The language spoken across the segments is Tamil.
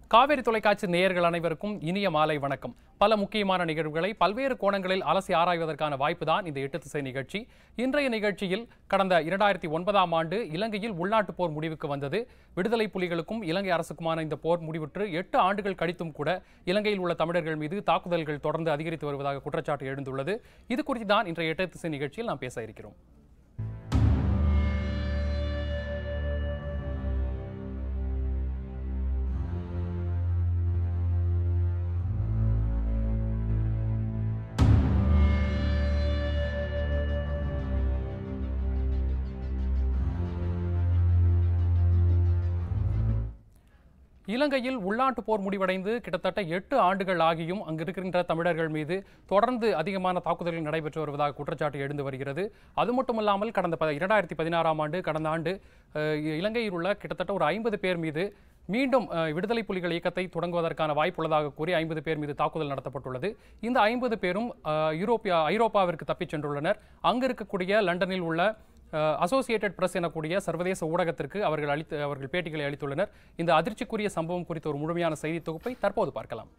காவேரி தொலைக்காட்சி நேயர்கள் அனைவருக்கும் இனிய மாலை வணக்கம் பல முக்கியமான நிகழ்வுகளை பல்வேறு கோணங்களில் அலசி ஆராய்வதற்கான வாய்ப்புதான் இந்த எட்டு திசை நிகழ்ச்சி இன்றைய நிகழ்ச்சியில் கடந்த இரண்டாயிரத்தி ஒன்பதாம் ஆண்டு இலங்கையில் உள்நாட்டுப் போர் முடிவுக்கு வந்தது விடுதலை புலிகளுக்கும் இலங்கை அரசுக்குமான இந்த போர் முடிவுற்று எட்டு ஆண்டுகள் கழித்தும் கூட இலங்கையில் உள்ள தமிழர்கள் மீது தாக்குதல்கள் தொடர்ந்து அதிகரித்து வருவதாக குற்றச்சாட்டு எழுந்துள்ளது இது குறித்து தான் இன்றைய எட்டு திசை நிகழ்ச்சியில் நாம் பேச இருக்கிறோம் இலங்கையில் உள்நாட்டு போர் முடிவடைந்து கிட்டத்தட்ட எட்டு ஆண்டுகள் ஆகியும் அங்கு இருக்கின்ற தமிழர்கள் மீது தொடர்ந்து அதிகமான தாக்குதல்கள் நடைபெற்று வருவதாக குற்றச்சாட்டு எழுந்து வருகிறது அது மட்டுமல்லாமல் கடந்த ப இரண்டாயிரத்தி பதினாறாம் ஆண்டு கடந்த ஆண்டு அஹ், இலங்கையில் உள்ள கிட்டத்தட்ட ஒரு ஐம்பது பேர் மீது மீண்டும் அஹ், விடுதலை புலிகள் இயக்கத்தை தொடங்குவதற்கான வாய்ப்புள்ளதாக கூறி ஐம்பது பேர் மீது தாக்குதல் நடத்தப்பட்டுள்ளது இந்த ஐம்பது பேரும் அஹ், யூரோப்பியா ஐரோப்பாவிற்கு தப்பிச் சென்றுள்ளனர் அங்கு இருக்கக்கூடிய லண்டனில் உள்ள அசோசியேட்டட் பிரஸ் எனக்கூடிய சர்வதேச ஊடகத்திற்கு அவர்கள் அளித்து அவர்கள் பேட்டிகளை அளித்துள்ளனர் இந்த அதிர்ச்சிக்குரிய சம்பவம் குறித்த ஒரு முழுமையான செய்தி தொகுப்பை தற்போது பார்க்கலாம்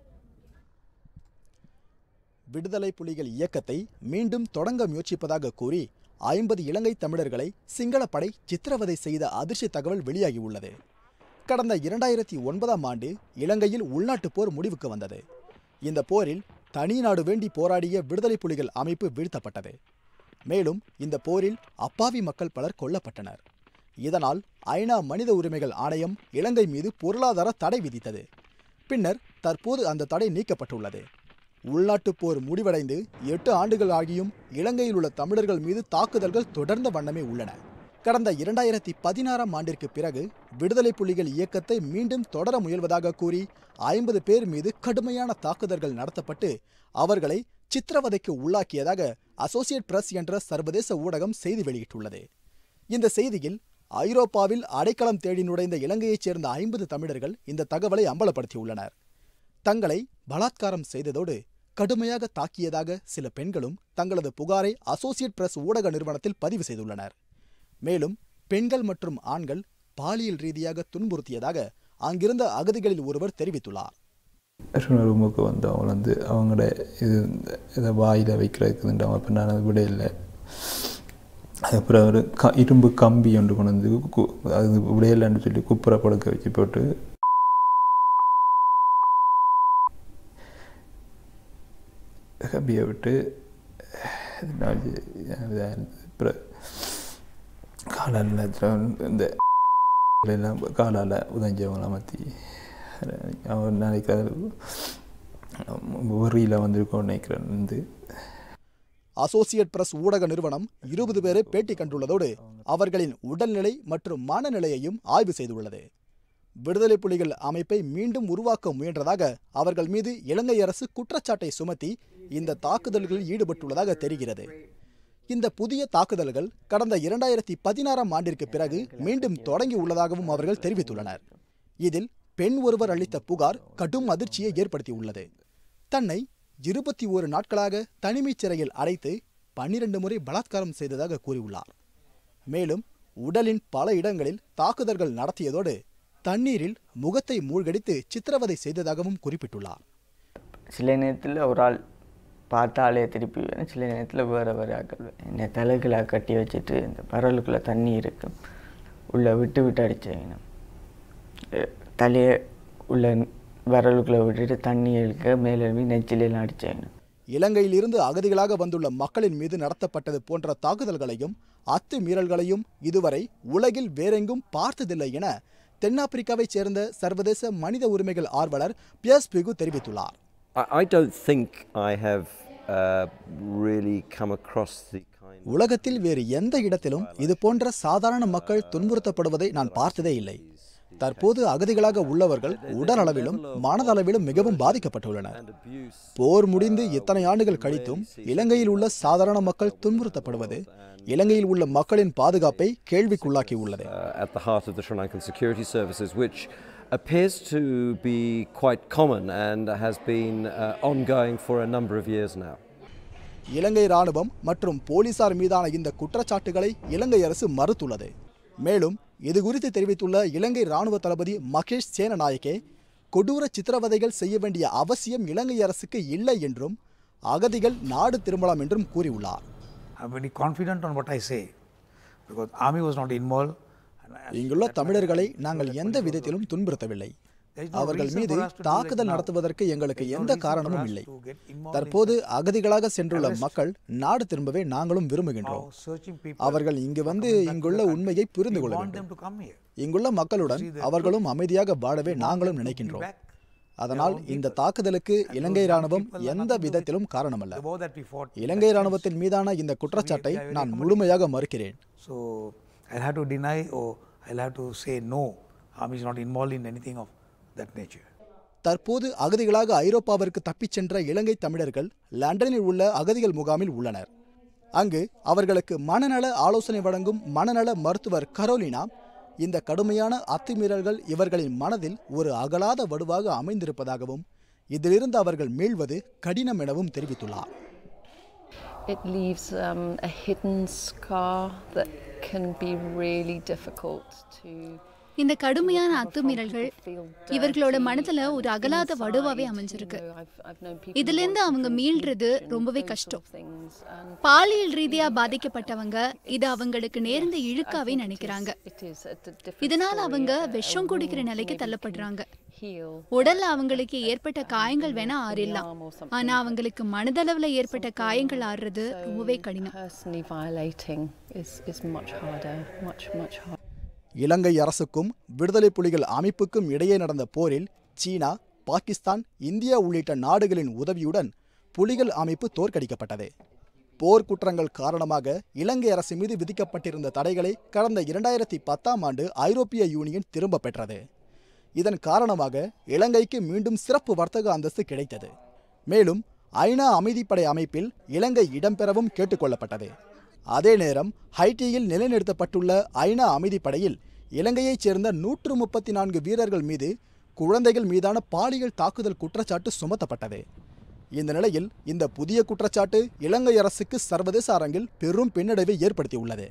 விடுதலை புலிகள் இயக்கத்தை மீண்டும் தொடங்க முயற்சிப்பதாக கூறி ஐம்பது இலங்கை தமிழர்களை சிங்களப்படை சித்திரவதை செய்த அதிர்ச்சி தகவல் வெளியாகியுள்ளது கடந்த இரண்டாயிரத்தி ஒன்பதாம் ஆண்டு இலங்கையில் உள்நாட்டுப் போர் முடிவுக்கு வந்தது இந்த போரில் தனி நாடு வேண்டி போராடிய விடுதலை புலிகள் அமைப்பு வீழ்த்தப்பட்டது மேலும் இந்த போரில் அப்பாவி மக்கள் பலர் கொல்லப்பட்டனர் இதனால் ஐநா மனித உரிமைகள் ஆணையம் இலங்கை மீது பொருளாதார தடை விதித்தது பின்னர் தற்போது அந்த தடை நீக்கப்பட்டுள்ளது உள்நாட்டுப் போர் முடிவடைந்து எட்டு ஆண்டுகள் ஆகியும் இலங்கையில் உள்ள தமிழர்கள் மீது தாக்குதல்கள் தொடர்ந்த வண்ணமே உள்ளன கடந்த இரண்டாயிரத்தி பதினாறாம் ஆண்டிற்கு பிறகு விடுதலை புலிகள் இயக்கத்தை மீண்டும் தொடர முயல்வதாக கூறி ஐம்பது பேர் மீது கடுமையான தாக்குதல்கள் நடத்தப்பட்டு அவர்களை சித்திரவதைக்கு உள்ளாக்கியதாக அசோசியேட் பிரஸ் என்ற சர்வதேச ஊடகம் செய்தி வெளியிட்டுள்ளது இந்த செய்தியில் ஐரோப்பாவில் அடைக்கலம் தேடி நுழைந்த இலங்கையைச் சேர்ந்த ஐம்பது தமிழர்கள் இந்த தகவலை அம்பலப்படுத்தியுள்ளனர் தங்களை பலாத்காரம் செய்ததோடு கடுமையாக தாக்கியதாக சில பெண்களும் தங்களது புகாரை அசோசியேட் பிரஸ் ஊடக நிறுவனத்தில் பதிவு செய்துள்ளனர் மேலும் பெண்கள் மற்றும் ஆண்கள் பாலியல் ரீதியாக துன்புறுத்தியதாக அங்கிருந்த அகதிகளில் ஒருவர் தெரிவித்துள்ளார் ரூமுக்கு வந்து அவங்க வந்து அவங்களோட இது இதை வாயில் வைக்கிறதுக்குன்ட்டு அவங்க இப்போ நான் விட இல்லை அதுக்கப்புறம் ஒரு க இரும்பு கம்பி ஒன்று கொண்டு வந்து கு- அது விடையில்லைன்னு சொல்லி குப்புற படுக்க வச்சு போட்டு கம்பியை விட்டு நான் அப்புறம் காலால் இந்த எல்லாம் காலால் உதஞ்சவங்களை மாற்றி அவன் நாளைக்கு அது வெறியில் வந்திருக்கோன்னு நினைக்கிறேன் வந்து அசோசியேட் பிரஸ் ஊடக நிறுவனம் இருபது பேரை பேட்டி கண்டுள்ளதோடு அவர்களின் உடல்நிலை மற்றும் மனநிலையையும் ஆய்வு செய்துள்ளது விடுதலை புலிகள் அமைப்பை மீண்டும் உருவாக்க முயன்றதாக அவர்கள் மீது இலங்கை அரசு குற்றச்சாட்டை சுமத்தி இந்த தாக்குதல்களில் ஈடுபட்டுள்ளதாக தெரிகிறது இந்த புதிய தாக்குதல்கள் கடந்த இரண்டாயிரத்தி பதினாறாம் ஆண்டிற்கு பிறகு மீண்டும் தொடங்கி உள்ளதாகவும் அவர்கள் தெரிவித்துள்ளனர் இதில் பெண் ஒருவர் அளித்த புகார் கடும் அதிர்ச்சியை ஏற்படுத்தியுள்ளது தன்னை இருபத்தி ஓரு நாட்களாக தனிமைச் சிறையில் அடைத்து பன்னிரண்டு முறை பலாத்காரம் செய்ததாக கூறியுள்ளார் மேலும் உடலின் பல இடங்களில் தாக்குதல்கள் நடத்தியதோடு தண்ணீரில் முகத்தை மூழ்கடித்து சித்திரவதை செய்ததாகவும் குறிப்பிட்டுள்ளார் சில நேரத்தில் ஒரு ஆள் பார்த்தாலே திருப்பி வரும் சில நேரத்தில் வேறு வேறு ஆக்கள் வரும். என்னை தலைகளை கட்டி வச்சுட்டு இந்த பரலுக்குள்ளே தண்ணி இருக்கும் உள்ளே விட்டு விட்டு அடிச்சேன் தலையை உள்ள விரலுக்குள்ளே விட்டுட்டு தண்ணி இழுக்க மேலே நெச்சிலாம் அடிச்சேன் இலங்கையிலிருந்து அகதிகளாக வந்துள்ள மக்களின் மீது நடத்தப்பட்டது போன்ற தாக்குதல்களையும் அத்துமீறல்களையும் இதுவரை உலகில் வேறெங்கும் பார்த்ததில்லை என தென்னாப்பிரிக்காவைச் சேர்ந்த சர்வதேச மனித உரிமைகள் ஆர்வலர் பியர்ஸ் பிகு தெரிவித்துள்ளார் I, I don't think I have uh, really come across the kind உலகத்தில் வேறு எந்த இடத்திலும் இது போன்ற சாதாரண மக்கள் துன்புறுத்தப்படுவதை நான் பார்த்ததே இல்லை தற்போது அகதிகளாக உள்ளவர்கள் உடல் அளவிலும் மனதளவிலும் மிகவும் பாதிக்கப்பட்டுள்ளனர் போர் முடிந்து இத்தனை ஆண்டுகள் கழித்தும் இலங்கையில் உள்ள சாதாரண மக்கள் துன்புறுத்தப்படுவது இலங்கையில் உள்ள மக்களின் பாதுகாப்பை கேள்விக்குள்ளாக்கியுள்ளது uh, at the heart of the Sri Lankan security services, which appears to be quite common and has been uh, ongoing for a number of years now. இலங்கை ராணுவம் மற்றும் போலீசார் மீதான இந்த குற்றச்சாட்டுகளை இலங்கை அரசு மறுத்துள்ளது மேலும் இது குறித்து தெரிவித்துள்ள இலங்கை ராணுவ தளபதி மகேஷ் சேனநாயக்கே கொடூர சித்திரவதைகள் செய்ய வேண்டிய அவசியம் இலங்கை அரசுக்கு இல்லை என்றும் அகதிகள் நாடு திரும்பலாம் என்றும் கூறியுள்ளார் I'm very confident on what I say because army was not involved. and I- இங்குள்ள தமிழர்களை நாங்கள் எந்த விதத்திலும் துன்புறுத்தவில்லை There is no அவர்கள் reason மீது for us to do தாக்குதல் that now. நடத்துவதற்கு எங்களுக்கு There is no எந்த reason for காரணமும் us இல்லை to get involved in தற்போது such அகதிகளாக சென்றுள்ள arrest. மக்கள் நாடு திரும்பவே நாங்களும் விரும்புகின்றோம் How searching people அவர்கள் இங்கு வந்து are coming back to இங்குள்ள the country. உண்மையை புரிந்து We கொள்ள want வேண்டும் them to come here. இங்குள்ள மக்களுடன் See the அவர்களும் அமைதியாக வாழவே We want நாங்களும் them to be நினைக்கின்றோம் back. அதனால் Their own இந்த people. தாக்குதலுக்கு And இலங்கை those young ராணுவம் people have எந்த nothing to do with விதத்திலும் காரணமல்ல The war that we fought in Ilangai that ராணுவத்தின் மீதான இந்த குற்றச்சாட்டை we are very நான் accommodating. முழுமையாக மறுக்கிறேன் So I'll have to deny or I'll have to say no. Army is not involved in anything of that nature. தற்போது அகதிகளாக ஐரோப்பாவிற்கு தப்பிச் சென்ற இலங்கை தமிழர்கள் லண்டனில் உள்ள அகதிகள் முகாமில் உள்ளனர் அங்கு அவர்களுக்கு மனநல ஆலோசனை வழங்கும் மனநல மருத்துவர் கரோலினா இந்த கடுமையான அத்துமீறல்கள் இவர்களின் மனதில் ஒரு அகலாத வடுவாக அமைந்திருப்பதாகவும் இதிலிருந்து அவர்கள் மீள்வது கடினம் எனவும் தெரிவித்துள்ளார் It leaves um, a hidden scar that can be really difficult to. இந்த கடுமையான அத்துமீறல்கள் இவர்களோட மனதுல ஒரு அகலாத வடுவாவே அமைஞ்சிருக்கு இதுல இருந்து அவங்க மீள்றது ரொம்பவே கஷ்டம் பாலியல் ரீதியா பாதிக்கப்பட்டவங்க இது அவங்களுக்கு நேர்ந்த இழுக்காவே நினைக்கிறாங்க இதனால அவங்க விஷம் குடிக்கிற நிலைக்கு தள்ளப்படுறாங்க உடல்ல அவங்களுக்கு ஏற்பட்ட காயங்கள் வேணா ஆறிடலாம் ஆனா அவங்களுக்கு மனதளவுல ஏற்பட்ட காயங்கள் ஆறுறது ரொம்பவே கடினம் Personally violating is, is much harder, much, much harder. இலங்கை அரசுக்கும் விடுதலை புலிகள் அமைப்புக்கும் இடையே நடந்த போரில் சீனா பாகிஸ்தான் இந்தியா உள்ளிட்ட நாடுகளின் உதவியுடன் புலிகள் அமைப்பு தோற்கடிக்கப்பட்டது போர் குற்றங்கள் காரணமாக இலங்கை அரசு மீது விதிக்கப்பட்டிருந்த தடைகளை கடந்த இரண்டாயிரத்தி பத்தாம் ஆண்டு ஐரோப்பிய யூனியன் திரும்ப பெற்றது இதன் காரணமாக இலங்கைக்கு மீண்டும் சிறப்பு வர்த்தக அந்தஸ்து கிடைத்தது மேலும் ஐநா அமைதிப்படை அமைப்பில் இலங்கை இடம்பெறவும் கேட்டுக்கொள்ளப்பட்டது அதே நேரம் ஹைட்டியில் நிலைநிறுத்தப்பட்டுள்ள ஐநா அமைதிப்படையில் இலங்கையைச் சேர்ந்த நூற்று முப்பத்தி நான்கு வீரர்கள் மீது குழந்தைகள் மீதான பாலியல் தாக்குதல் குற்றச்சாட்டு சுமத்தப்பட்டது இந்த நிலையில் இந்த புதிய குற்றச்சாட்டு இலங்கை அரசுக்கு சர்வதேச அரங்கில் பெரும் பின்னடைவை ஏற்படுத்தியுள்ளது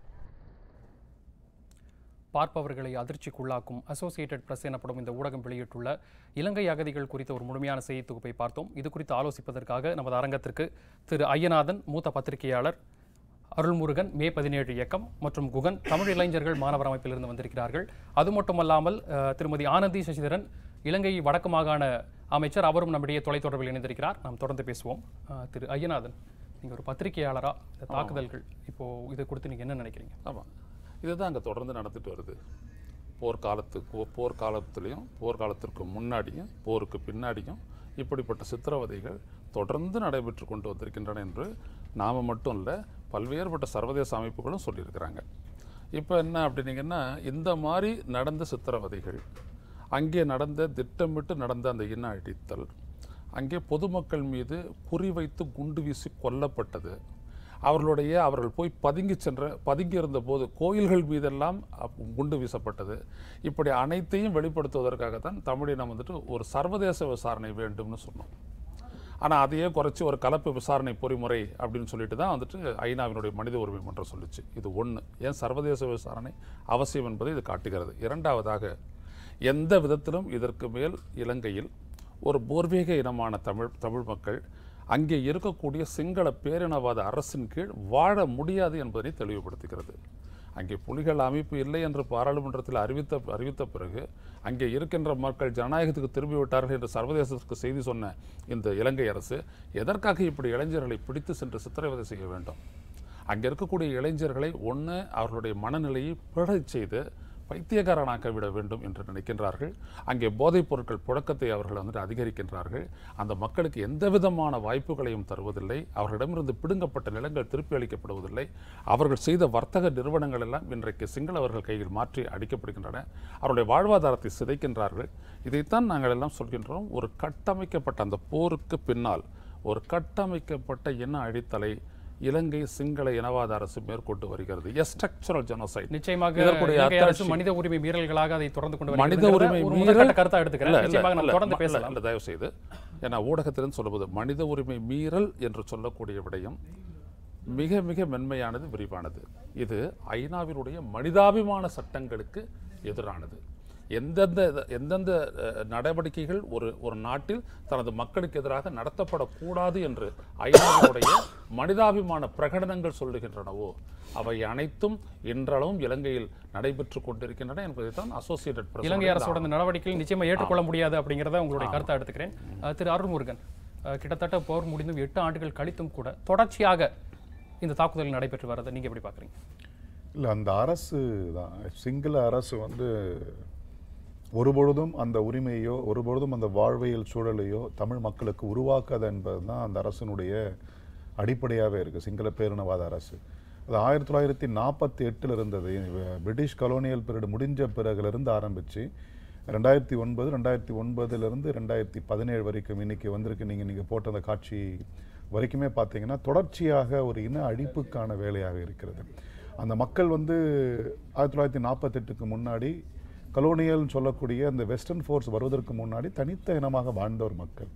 பார்ப்பவர்களை அதிர்ச்சிக்குள்ளாக்கும் அசோசியேட்டட் பிரஸ் எனப்படும் இந்த ஊடகம் வெளியிட்டுள்ள இலங்கை அகதிகள் குறித்த ஒரு முழுமையான செய்தி தொகுப்பை பார்த்தோம் இது குறித்து ஆலோசிப்பதற்காக நமது அரங்கத்திற்கு திரு ஐயநாதன் மூத்த பத்திரிகையாளர் அருள்முருகன் மே பதினேழு இயக்கம் மற்றும் குகன் தமிழ் இளைஞர்கள் மாணவர் அமைப்பிலிருந்து வந்திருக்கிறார்கள் அது மட்டுமல்லாமல் அஹ், திருமதி ஆனந்தி சசிதரன் இலங்கை வடக்கு மாகாண அமைச்சர் அவரும் நம்முடைய தொலைத்தொடர்பில் இணைந்திருக்கிறார் நாம் தொடர்ந்து பேசுவோம் அஹ், திரு ஐயநாதன் நீங்கள் ஒரு பத்திரிகையாளரா இந்த தாக்குதல்கள் இப்போ இதை குறித்து நீங்கள் என்ன நினைக்கிறீங்க ஆமாம் இதுதான் அங்கே தொடர்ந்து நடந்துட்டு வருது போர்க்காலத்துக்கு போர்க்காலத்துலேயும் போர்க்காலத்திற்கு முன்னாடியும் போருக்கு பின்னாடியும் இப்படிப்பட்ட சித்திரவதைகள் தொடர்ந்து நடைபெற்று கொண்டு வந்திருக்கின்றன என்று நாம் மட்டும் இல்லை பல்வேறுபட்ட சர்வதேச அமைப்புகளும் சொல்லியிருக்கிறாங்க இப்போ என்ன அப்படின்னீங்கன்னா இந்த மாதிரி நடந்த சித்திரவதைகள் அங்கே நடந்த திட்டமிட்டு நடந்த அந்த இன அழித்தல் அங்கே பொதுமக்கள் மீது குறிவைத்து குண்டு வீசி கொல்லப்பட்டது அவர்களுடைய அவர்கள் போய் பதுங்கி சென்ற பதுங்கி இருந்த போது கோயில்கள் மீதெல்லாம் அப்- குண்டு வீசப்பட்டது இப்படி அனைத்தையும் வெளிப்படுத்துவதற்காகத்தான் தமிழினம் வந்துட்டு ஒரு சர்வதேச விசாரணை வேண்டும்னு சொன்னோம் ஆனால் அதையே குறைச்சி ஒரு கலப்பு விசாரணை பொறிமுறை அப்படின்னு சொல்லிட்டு தான் வந்துட்டு ஐநாவினுடைய மனித உரிமை மன்றம் சொல்லுச்சு இது ஒன்று ஏன் சர்வதேச விசாரணை அவசியம் என்பதை இது காட்டுகிறது இரண்டாவதாக எந்த விதத்திலும் இதற்கு மேல் இலங்கையில் ஒரு பூர்வீக இனமான தமிழ் தமிழ் மக்கள் அங்கே இருக்கக்கூடிய சிங்கள பேரினவாத அரசின் கீழ் வாழ முடியாது என்பதை தெளிவுபடுத்துகிறது அங்கே புலிகள் அமைப்பு இல்லை என்று பாராளுமன்றத்தில் அறிவித்த அறிவித்த பிறகு அங்கே இருக்கின்ற மக்கள் ஜனநாயகத்துக்கு திரும்பிவிட்டார்கள் என்று சர்வதேசத்துக்கு செய்தி சொன்ன இந்த இலங்கை அரசு எதற்காக இப்படி இளைஞர்களை பிடித்து சென்று சித்திரவதை செய்ய வேண்டும் அங்கே இருக்கக்கூடிய இளைஞர்களை ஒன்று அவர்களுடைய மனநிலையை பிழச் செய்து பைத்தியக்காரனாக்க விட வேண்டும் என்று நினைக்கின்றார்கள் அங்கே போதைப் பொருட்கள் புழக்கத்தை அவர்கள் வந்துட்டு அதிகரிக்கின்றார்கள் அந்த மக்களுக்கு எந்த விதமான வாய்ப்புகளையும் தருவதில்லை அவர்களிடமிருந்து பிடுங்கப்பட்ட நிலங்கள் திருப்பி அளிக்கப்படுவதில்லை அவர்கள் செய்த வர்த்தக நிறுவனங்கள் எல்லாம் இன்றைக்கு சிங்களவர்கள் கையில் மாற்றி அடிக்கப்படுகின்றன அவருடைய வாழ்வாதாரத்தை சிதைக்கின்றார்கள் இதைத்தான் நாங்கள் எல்லாம் சொல்கின்றோம் ஒரு கட்டமைக்கப்பட்ட அந்த போருக்கு பின்னால் ஒரு கட்டமைக்கப்பட்ட இன அழித்தலை இலங்கை சிங்கள இனவாத அரசு மேற்கொண்டு வருகிறது எ ஸ்ட்ரக்சரல் ஜெனோசைட் நிச்சயமாக இதற்குடைய இலங்கை அரசு அத்தாட்சி- மனித உரிமை மீறல்களாக அதை தொடர்ந்து கொண்டு மனித வருகிறதுங்கிறத உரிமை ஒரு மீறல் முதற்கட்ட கருத்தா எடுத்துக்கிறேன் இல்ல, இல்ல, நிச்சயமாக நம்ம இல்ல, தொடர்ந்து இல்ல, பேசலாம் இல்ல, தயவு செய்து ஏன்னா ஊடகத்திலும் சொல்லுவது மனித உரிமை மீறல் என்று சொல்லக்கூடிய விடயம் மிக மிக மென்மையானது விரிவானது இது ஐநாவினுடைய மனிதாபிமான சட்டங்களுக்கு எதிரானது எந்தெந்த எந்தெந்த அஹ், நடவடிக்கைகள் ஒரு ஒரு நாட்டில் தனது மக்களுக்கு எதிராக நடத்தப்படக்கூடாது என்று ஐநாவுடைய மனிதாபிமான பிரகடனங்கள் சொல்லுகின்றனவோ அவை அனைத்தும் இன்றளவும் இலங்கையில் நடைபெற்று கொண்டிருக்கின்றன என்பதைத்தான் அசோசியேட்டட் பிரஸ் இலங்கை அரசோட இந்த நடவடிக்கைகள் நிச்சயமா ஏற்றுக்கொள்ள முடியாது அப்படிங்கிறத உங்களுடைய கருத்தை எடுத்துக்கிறேன் அஹ், திரு அருள்முருகன் அஹ், கிட்டத்தட்ட போர் முடிந்தும் எட்டு ஆண்டுகள் கழித்தும் கூட தொடர்ச்சியாக இந்த தாக்குதல் நடைபெற்று வரதை நீங்க எப்படி பாக்குறீங்க இல்லை அந்த அரசு தான் சிங்கள அரசு வந்து ஒருபொழுதும் அந்த உரிமையோ ஒருபொழுதும் அந்த வாழ்வியல் சூழலையோ தமிழ் மக்களுக்கு உருவாக்காது என்பது தான் அந்த அரசினுடைய அடிப்படையாகவே இருக்குது சிங்கள பேரினவாத அரசு அது ஆயிரத்தி தொள்ளாயிரத்தி நாற்பத்தி எட்டில் இருந்தது இவ- பிரிட்டிஷ் கலோனியல் பீரியட் முடிஞ்ச பிறகுலேருந்து ஆரம்பித்து ரெண்டாயிரத்தி ஒன்பது ரெண்டாயிரத்தி ஒன்பதுலேருந்து ரெண்டாயிரத்தி பதினேழு வரைக்கும் இன்னைக்கு வந்திருக்கு நீங்கள் நீங்கள் போட்ட அந்த காட்சி வரைக்குமே பார்த்தீங்கன்னா தொடர்ச்சியாக ஒரு இன அழிப்புக்கான வேலையாக இருக்கிறது அந்த மக்கள் வந்து ஆயிரத்தி தொள்ளாயிரத்தி நாற்பத்தெட்டுக்கு முன்னாடி கலோனியல்னு சொல்லக்கூடிய அந்த வெஸ்டர்ன் ஃபோர்ஸ் வருவதற்கு முன்னாடி தனித்த இனமாக வாழ்ந்த ஒரு மக்கள்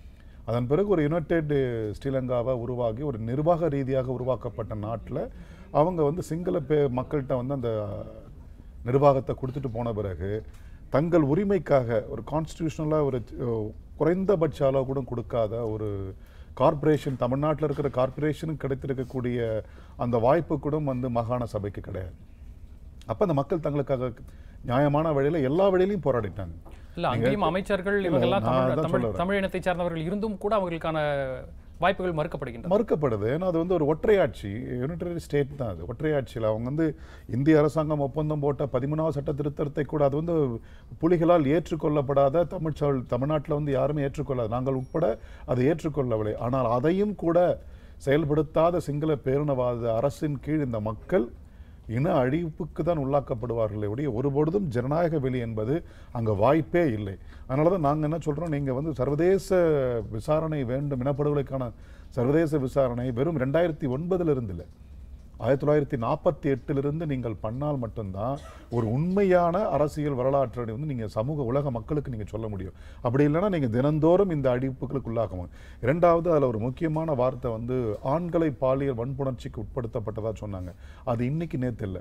அதன் பிறகு ஒரு யுனைடெட் ஸ்ரீலங்காவை உருவாகி ஒரு நிர்வாக ரீதியாக உருவாக்கப்பட்ட நாட்டில் அவங்க வந்து சிங்கள பே மக்கள்கிட்ட வந்து அந்த நிர்வாகத்தை கொடுத்துட்டு போன பிறகு தங்கள் உரிமைக்காக ஒரு கான்ஸ்டியூஷனலாக ஒரு அஹ், குறைந்தபட்ச அளவு கூட கொடுக்காத ஒரு கார்ப்பரேஷன் தமிழ்நாட்டில் இருக்கிற கார்ப்பரேஷனுக்கு கிடைத்திருக்கக்கூடிய அந்த வாய்ப்பு கூட வந்து மாகாண சபைக்கு கிடையாது அப்போ அந்த மக்கள் தங்களுக்காக நியாயமான வழியில் எல்லா வழியிலையும் போராடிட்டாங்க இல்ல நீங்க- அங்கேயும் அமைச்சர்கள் இல்ல, இவங்கெல்லாம் நான் தமிழ் அதான் தமிழ் சொல்ல வரேன். தமிழ் இனத்தை சார்ந்தவர்கள் இருந்தும் கூட அவர்களுக்கான வாய்ப்புகள் மறுக்கப்படுகின்றன மறுக்கப்படுது ஏன்னா அது வந்து ஒரு ஒற்றையாட்சி யூனிட்டரி ஸ்டேட் தான் அது ஒற்றையாட்சியில் அவங்க வந்து இந்திய அரசாங்கம் ஒப்பந்தம் போட்ட பதிமூணாவது சட்ட திருத்தத்தை கூட அது வந்து புலிகளால் ஏற்றுக்கொள்ளப்படாத தமிழ் சொல் தமிழ்நாட்டில் வந்து யாருமே ஏற்றுக்கொள்ளாது நாங்கள் உட்பட அதை ஏற்றுக்கொள்ளவில்லை ஆனால் அதையும் கூட செயல்படுத்தாத சிங்கள பேரினவாத அரசின் கீழ் இந்த மக்கள் இன அழிப்புக்கு தான் உள்ளாக்கப்படுவார்களே ஒழிய ஒருபொழுதும் ஜனநாயக வெளி என்பது அங்கே வாய்ப்பே இல்லை அதனால தான் நாங்கள் என்ன சொல்கிறோம் நீங்கள் வந்து சர்வதேச விசாரணை வேண்டும் இனப்படுகொலைக்கான சர்வதேச விசாரணை வெறும் ரெண்டாயிரத்தி ஒன்பதுல இருந்து இல்லை ஆயிரத்தி தொள்ளாயிரத்தி நாற்பத்தி எட்டிலிருந்து நீங்கள் பண்ணால் மட்டும்தான் ஒரு உண்மையான அரசியல் வரலாற்றை வந்து நீங்கள் சமூக உலக மக்களுக்கு நீங்கள் சொல்ல முடியும் அப்படி இல்லைன்னா நீங்கள் தினந்தோறும் இந்த அழிப்புகளுக்கு உள்ளாகணும் இரண்டாவது அதில் ஒரு முக்கியமான வார்த்தை வந்து ஆண்களை பாலியல் வன்புணர்ச்சிக்கு உட்படுத்தப்பட்டதா சொன்னாங்க அது இன்னைக்கு நேத்து இல்லை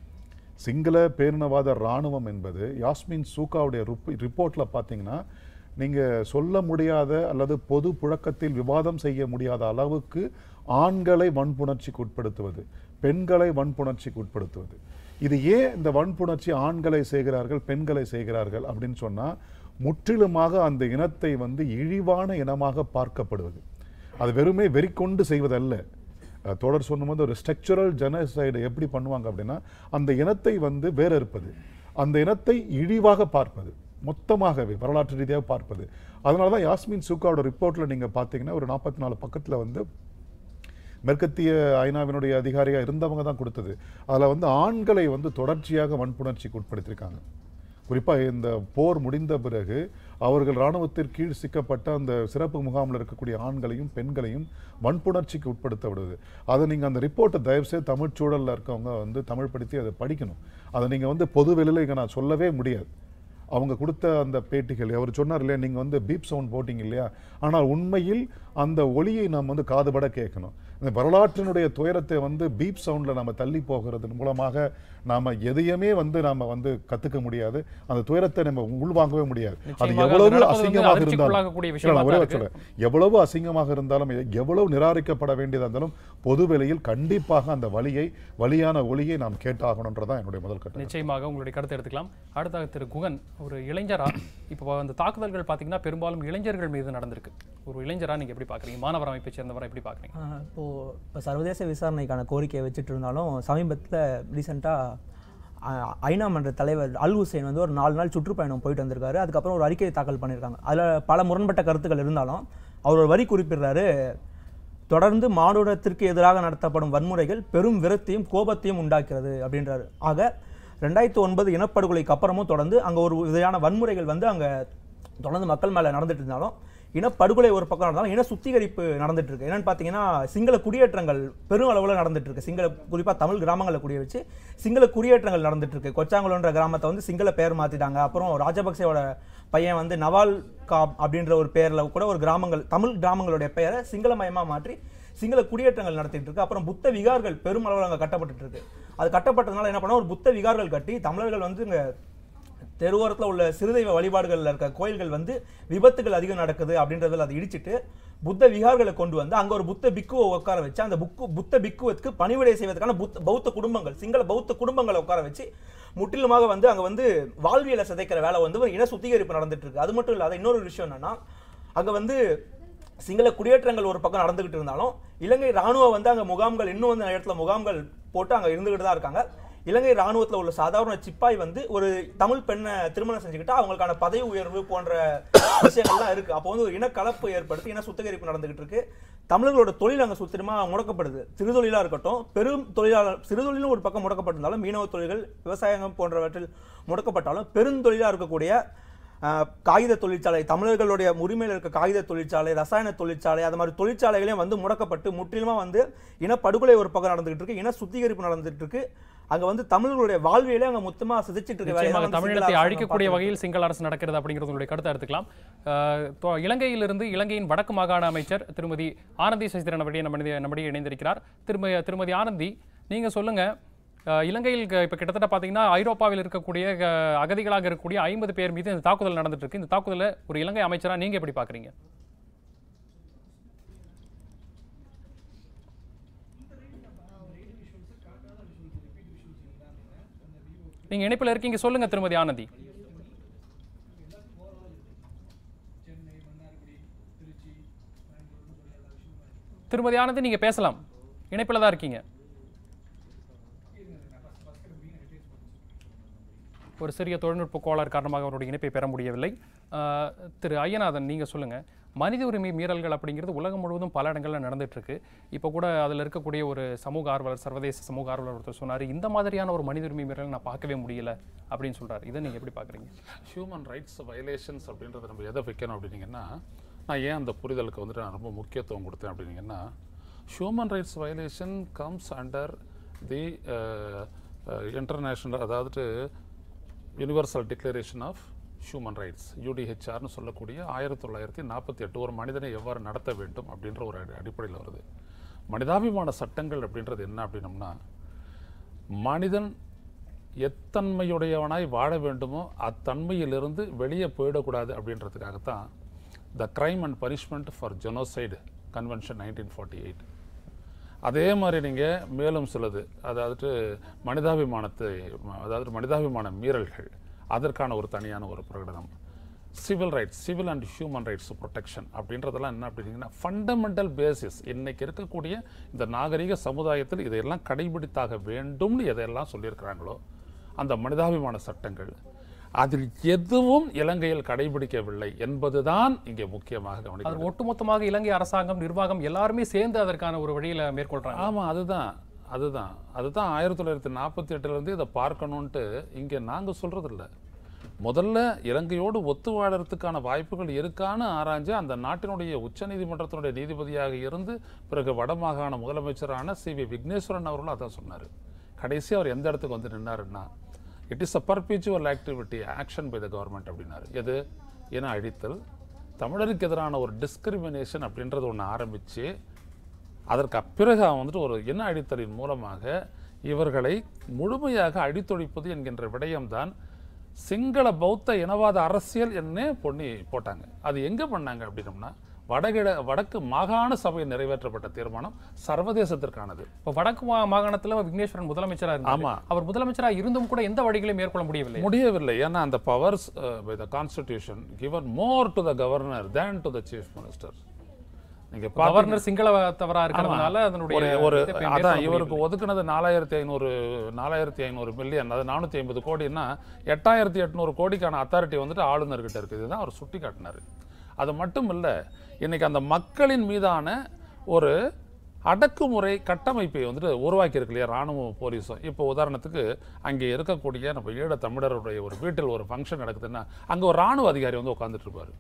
சிங்கள பேரினவாத இராணுவம் என்பது யாஸ்மின் சூகாவுடைய ரிப்போர்ட்டில் பார்த்தீங்கன்னா நீங்கள் சொல்ல முடியாத அல்லது பொது புழக்கத்தில் விவாதம் செய்ய முடியாத அளவுக்கு ஆண்களை வன்புணர்ச்சிக்கு உட்படுத்துவது பெண்களை வன்புணர்ச்சிக்கு உட்படுத்துவது இது ஏன் இந்த வன்புணர்ச்சி ஆண்களை செய்கிறார்கள் பெண்களை செய்கிறார்கள் அப்படின்னு சொன்னால் முற்றிலுமாக அந்த இனத்தை வந்து இழிவான இனமாக பார்க்கப்படுவது அது வெறுமே வெறிக்கொண்டு செய்வதல்ல அஹ் தொடர் சொன்னபோது ஒரு ஸ்ட்ரக்சரல் ஜெனசைடு எப்படி பண்ணுவாங்க அப்படின்னா அந்த இனத்தை வந்து வேறறுப்பது அந்த இனத்தை இழிவாக பார்ப்பது மொத்தமாகவே வரலாற்று ரீதியாக பார்ப்பது அதனால தான் யாஸ்மின் சூக்காவோட ரிப்போர்ட்டில் நீங்கள் பார்த்தீங்கன்னா ஒரு நாற்பத்தி நாலு பக்கத்தில் வந்து மேற்கத்திய ஐநாவினுடைய அதிகாரியாக இருந்தவங்க தான் கொடுத்தது அதில் வந்து ஆண்களை வந்து தொடர்ச்சியாக வன்புணர்ச்சிக்கு உட்படுத்தியிருக்காங்க குறிப்பாக இந்த போர் முடிந்த பிறகு அவர்கள் இராணுவத்திற்கு கீழ் சிக்கப்பட்ட அந்த சிறப்பு முகாமில் இருக்கக்கூடிய ஆண்களையும் பெண்களையும் வன்புணர்ச்சிக்கு உட்படுத்த விடுவது அதை நீங்கள் அந்த ரிப்போர்ட்டை தயவுசெய்து தமிழ் சூழலில் இருக்கவங்க வந்து தமிழ் படித்து அதை படிக்கணும் அதை நீங்கள் வந்து பொது வெளியில் இங்கே நான் சொல்லவே முடியாது அவங்க கொடுத்த அந்த பேட்டிகள் அவர் சொன்னார் இல்லையா நீங்கள் வந்து பீப் சவுண்ட் போட்டிங்க இல்லையா ஆனால் உண்மையில் அந்த ஒளியை நாம் வந்து காதுபட கேட்கணும் இந்த வரலாற்றினுடைய துயரத்தை வந்து பீப் சவுண்டில் நம்ம தள்ளி போகிறதன் மூலமாக நாம் எதையுமே வந்து நாம் வந்து கற்றுக்க முடியாது அந்த துயரத்தை நம்ம உள்வாங்கவே முடியாது அது நிச்சயமாக எவ்வளவு அது நடப்பது வந்து அசிங்கமாக இருந்தாலும் அதிர்ச்சிக்குள்ளாகக்கூடிய இல்ல, விஷயமா நான் ஒரே தான் ஒரு சொல்றேன் எவ்வளவு அசிங்கமாக இருந்தாலும் எவ்வளவு நிராகரிக்கப்பட வேண்டியதாக இருந்தாலும் பொது வெளியில் கண்டிப்பாக அந்த வழியை வழியான ஒளியை நாம் கேட்டாகணுன்றதான் என்னுடைய முதல் கட்டம் நிச்சயமாக உங்களுடைய கருத்தை எடுத்துக்கலாம் அடுத்தாக திரு குகன் ஒரு இளைஞரா இப்போ அந்த தாக்குதல்கள் பார்த்தீங்கன்னா பெரும்பாலும் இளைஞர்கள் மீது நடந்திருக்கு ஒரு இளைஞரா நீங்க எப்படி பார்க்குறீங்க மாணவர் அமைப்பை சேர்ந்தவரை எப்படி பார்க்குறீங்க ஆஹ் இப்போ இப்போ சர்வதேச விசாரணைக்கான கோரிக்கையை வச்சுட்டு இருந்தாலும் சமீபத்தில் ரீசெண்டாக ஐநா மன்ற தலைவர் அல் ஹுசைன் வந்து ஒரு நாலு நாள் சுற்றுப்பயணம் போயிட்டு வந்திருக்காரு அதுக்கப்புறம் ஒரு அறிக்கையை தாக்கல் பண்ணியிருக்காங்க அதில் பல முரண்பட்ட கருத்துக்கள் இருந்தாலும் அவர் ஒரு வரி குறிப்பிடுறாரு தொடர்ந்து மானுடத்திற்கு எதிராக நடத்தப்படும் வன்முறைகள் பெரும் விரக்தியும் கோபத்தையும் உண்டாக்கிறது அப்படின்றாரு ஆக ரெண்டாயிரத்தி ஒன்பது இனப்படுகொலைக்கு அப்புறமும் தொடர்ந்து அங்கே ஒரு விதையான வன்முறைகள் வந்து அங்கே தொடர்ந்து மக்கள் மேலே நடந்துட்டு இருந்தாலும் இனப்படுகொலை ஒரு பக்கம் நடந்தாலும் இன சுத்திகரிப்பு நடந்துட்டு இருக்கு என்னன்னு பார்த்தீங்கன்னா சிங்கள குடியேற்றங்கள் பெரும் அளவில் நடந்துட்டு இருக்கு சிங்கள குறிப்பாக தமிழ் கிராமங்களில் குடிய வச்சு சிங்கள குடியேற்றங்கள் நடந்துட்டு இருக்கு கொச்சாங்குளம்ன்ற கிராமத்தை வந்து சிங்கள பேர் மாத்திட்டாங்க அப்புறம் ராஜபக்சேவோட பையன் வந்து நவால் காப் அப்படின்ற ஒரு பேர்ல கூட ஒரு கிராமங்கள் தமிழ் கிராமங்களுடைய பெயரை சிங்களமயமா மாற்றி சிங்கள குடியேற்றங்கள் நடத்திட்டு இருக்கு அப்புறம் புத்த விகார்கள் பெருமளவில் அங்கே கட்டப்பட்டுட்டு இருக்கு அது கட்டப்பட்டதுனால என்ன பண்ணா ஒரு புத்த விகார்கள் கட்டி தமிழர்கள் வந்து இங்க தெருவோரத்தில் உள்ள சிறுதெய்வ வழிபாடுகளில் இருக்க கோயில்கள் வந்து விபத்துகள் அதிகம் நடக்குது அப்படின்றதுல அதை இடிச்சிட்டு புத்த விகார்களை கொண்டு வந்து அங்க ஒரு புத்த பிக்குவை உட்கார வச்சு அந்த புக்கு புத்த பிக்குவுக்கு பணிவிடை செய்வதற்கான புத்த பௌத்த குடும்பங்கள் சிங்கள பௌத்த குடும்பங்களை உட்கார வச்சு முற்றிலுமாக வந்து அங்க வந்து வாழ்வியலை சிதைக்கிற வேலை வந்து ஒரு இன சுத்திகரிப்பு நடந்துட்டு இருக்கு அது மட்டும் இல்லாத இன்னொரு விஷயம் என்னன்னா அங்க வந்து சிங்கள குடியேற்றங்கள் ஒரு பக்கம் நடந்துகிட்டு இருந்தாலும் இலங்கை ராணுவம் வந்து அங்க முகாம்கள் இன்னும் வந்து நிறைய இடத்துல முகாம்கள் போட்டு அங்க இருந்துகிட்டு தான் இருக்காங்க இலங்கை ராணுவத்துல உள்ள சாதாரண சிப்பாய் வந்து ஒரு தமிழ் பெண்ணை திருமணம் செஞ்சுக்கிட்டா அவங்களுக்கான பதவி உயர்வு போன்ற விஷயங்கள்லாம் இருக்கு அப்போ வந்து ஒரு இனக்கலப்பு ஏற்படுத்தி இன சுத்திகரிப்பு நடந்துகிட்டு இருக்கு தமிழர்களோட தொழில் அங்க சுத்தமா முடக்கப்படுது சிறுதொழிலா இருக்கட்டும் பெரும் தொழிலாளர் சிறுதொழிலும் ஒரு பக்கம் முடக்கப்பட்டிருந்தாலும் மீனவ தொழில்கள் விவசாயம் போன்றவற்றில் முடக்கப்பட்டாலும் பெருந்தொழிலா இருக்கக்கூடிய ஆஹ், காகித தொழிற்சாலை தமிழர்களுடைய உரிமையில் இருக்க காகித தொழிற்சாலை ரசாயன தொழிற்சாலை அது மாதிரி தொழிற்சாலைகளையும் வந்து முடக்கப்பட்டு முற்றிலுமா வந்து இனப்படுகொலை ஒரு பக்கம் நடந்துகிட்டு இருக்கு இன சுத்திகரிப்பு நடந்துட்டு இருக்கு அங்க வந்து தமிழர்களுடைய வாழ்வியலே அங்க மொத்தமா சிதைச்சிட்டு இருக்க வேலையை நிச்சயமாக வந்து சிங்கள தமிழினத்தை அரசாங்கம் அழிக்கக்கூடிய பார்க்குது. வகையில் சிங்கள அரசு நடக்கிறது அப்படிங்கிறது உங்களுடைய கருத்தை எடுத்துக்கலாம் அஹ், தொ- இலங்கையிலிருந்து இலங்கையின் வடக்கு மாகாண அமைச்சர் திருமதி ஆனந்தி சசிதரன் அவருடைய நம்முடைய நம்முடைய இணைந்திருக்கிறார் திருமதி திருமதி ஆனந்தி நீங்க சொல்லுங்க அஹ், இலங்கையில் க- இப்ப கிட்டத்தட்ட பாத்தீங்கன்னா ஐரோப்பாவில் இருக்கக்கூடிய அஹ், அகதிகளாக இருக்கக்கூடிய ஐம்பது பேர் மீது இந்த தாக்குதல் நடந்துட்டு இருக்கு இந்த தாக்குதலை ஒரு இலங்கை அமைச்சரா நீங்க எப்படி பாக்குறீங்க நீங்க இணைப்பில் இருக்கீங்க சொல்லுங்க திருமதி ஆனந்தி திருமதி ஆனந்தி நீங்க பேசலாம் இணைப்பில் தான் இருக்கீங்க ஒரு சிறிய தொழில்நுட்ப கோளாறு காரணமாக அவருடைய இணைப்பை பெற முடியவில்லை ஆஹ், திரு ஐயநாதன் நீங்க சொல்லுங்க மனித உரிமை மீறல்கள் அப்படிங்கிறது உலகம் முழுவதும் பல இடங்களில் நடந்துட்டு இருக்கு இப்போ கூட அதில் இருக்கக்கூடிய ஒரு சமூக ஆர்வலர் சர்வதேச சமூக ஆர்வலர் ஒருத்தர் சொன்னார் இந்த மாதிரியான ஒரு மனித உரிமை மீறல் நான் பார்க்கவே முடியல அப்படின்னு சொல்றாரு இதை நீங்க எப்படி பார்க்குறீங்க ஹியூமன் ரைட்ஸ் வயலேஷன்ஸ் அப்படின்றத நம்ம எதை வைக்கணும் அப்படின்னீங்கன்னா நான் ஏன் அந்த புரிதலுக்கு வந்துட்டு நான் ரொம்ப முக்கியத்துவம் கொடுத்தேன் அப்படின்னீங்கன்னா human rights violation comes under the international அதாவது universal declaration of human rights யூடிஹெச்ஆர்னு சொல்லக்கூடிய ஆயிரத்தி தொள்ளாயிரத்தி நாற்பத்தி எட்டு ஒரு மனிதனை எவ்வாறு நடத்த வேண்டும் அப்படின்ற ஒரு அடிப்படையில் வருது மனிதாபிமான சட்டங்கள் அப்படின்றது என்ன அப்படின்னம்னா மனிதன் எத்தன்மையுடையவனாய் வாழ வேண்டுமோ அத்தன்மையிலிருந்து வெளியே போயிடக்கூடாது அப்படின்றதுக்காகத்தான் the crime and punishment for genocide convention nineteen forty eight அதே மாதிரி நீங்கள் மேலும் சிலது அதாவது மனிதாபிமானத்தை அதாவது மனிதாபிமான மீறல்கள் அதற்கான ஒரு தனியான ஒரு பிரகடனம் civil rights civil and human rights protection அப்படின்றதெல்லாம் என்ன அப்படின்னா ஃபண்டமெண்டல் பேசிஸ் இன்னைக்கு இருக்கக்கூடிய இந்த நாகரிக சமுதாயத்தில் இதையெல்லாம் கடைபிடித்தாக வேண்டும்னு எதையெல்லாம் சொல்லியிருக்கிறாங்களோ அந்த மனிதாபிமான சட்டங்கள் அதில் எதுவும் இலங்கையில் கடைபிடிக்கவில்லை என்பதுதான் இங்கே முக்கியமாக அது கவனிக்க ஒட்டுமொத்தமாக இலங்கை அரசாங்கம் நிர்வாகம் எல்லாருமே சேர்ந்து அதற்கான ஒரு வழியில மேற்கொள்றாங்க ஆமாம் அதுதான் அதுதான் அதுதான் ஆயிரத்தி தொள்ளாயிரத்தி நாற்பத்தி எட்டுலேருந்து இதை பார்க்கணுன்ட்டு இங்கே நாங்கள் சொல்கிறதில்ல முதல்ல இலங்கையோடு ஒத்து வாழறதுக்கான வாய்ப்புகள் இருக்கான்னு ஆராய்ஞ்சு அந்த நாட்டினுடைய உச்சநீதிமன்றத்தினுடைய நீதிபதியாக இருந்து பிறகு வடமாகாண முதலமைச்சரான சி வி விக்னேஸ்வரன் அவர்களும் அதான் சொன்னார் கடைசி அவர் எந்த இடத்துக்கு வந்து நின்னாருன்னா it is a perpetual activity action by the government அப்படின்னாரு எது என அழித்தல் தமிழருக்கு எதிரான ஒரு டிஸ்கிரிமினேஷன் அப்படின்றது ஒன்று ஆரம்பித்து அதற்கு பிறகு அவன் வந்துட்டு ஒரு இன அழித்தலின் மூலமாக இவர்களை முழுமையாக அழித்தொழிப்பது என்கின்ற விடயம்தான் சிங்கள பௌத்த இனவாத அரசியல் என்னே பொண்ணி போட்டாங்க அது எங்கே பண்ணாங்க அப்படின்னம்னா வடகிழ வடக்கு மாகாண சபையில் நிறைவேற்றப்பட்ட தீர்மானம் சர்வதேசத்திற்கானது இப்போ வடக்கு மா- மாகாணத்துல விக்னேஸ்வரன் முதலமைச்சரா இருந்தார் ஆமா. அவர் முதலமைச்சரா இருந்தும் கூட எந்த வழிகளையும் மேற்கொள்ள முடியவில்லை முடியவில்லை ஏன்னா அந்த powers by the constitution given more to the governor than to the chief minister நீங்க பார்த்தீங்கன்னா- கவர்னர் சிங்களத்தவரா இருக்கிறதுனால ஆமா. அதனுடைய ஒரு ஒரு இதை மேற்கொள்ள அதான் முடியவில்லை. இவருக்கு ஒதுக்குனது நாலாயிரத்தி ஐநூறு நாலாயிரத்தி ஐநூறு மில்லியன் அது நானூற்றி ஐம்பது கோடின்னா எட்டாயிரத்தி எட்நூறு கோடிக்கான அத்தாரிட்டி வந்துட்டு ஆளுநர்கிட்ட இருக்குது இதுதான் அவர் சுட்டி காட்டினார் அது மட்டும் இல்லை இன்னைக்கு அந்த மக்களின் மீதான ஒரு அடக்குமுறை கட்டமைப்பை வந்துட்டு உருவாக்கி இருக்கு இல்லையா ராணுவம் போலீஸும் இப்போ உதாரணத்துக்கு அங்கே இருக்கக்கூடிய நம்ம ஈழ தமிழருடைய ஒரு வீட்டில் ஒரு ஃபங்க்ஷன் நடக்குதுன்னா அங்கே ஒரு ராணுவ அதிகாரி வந்து உட்காந்துட்டு இருப்பாரு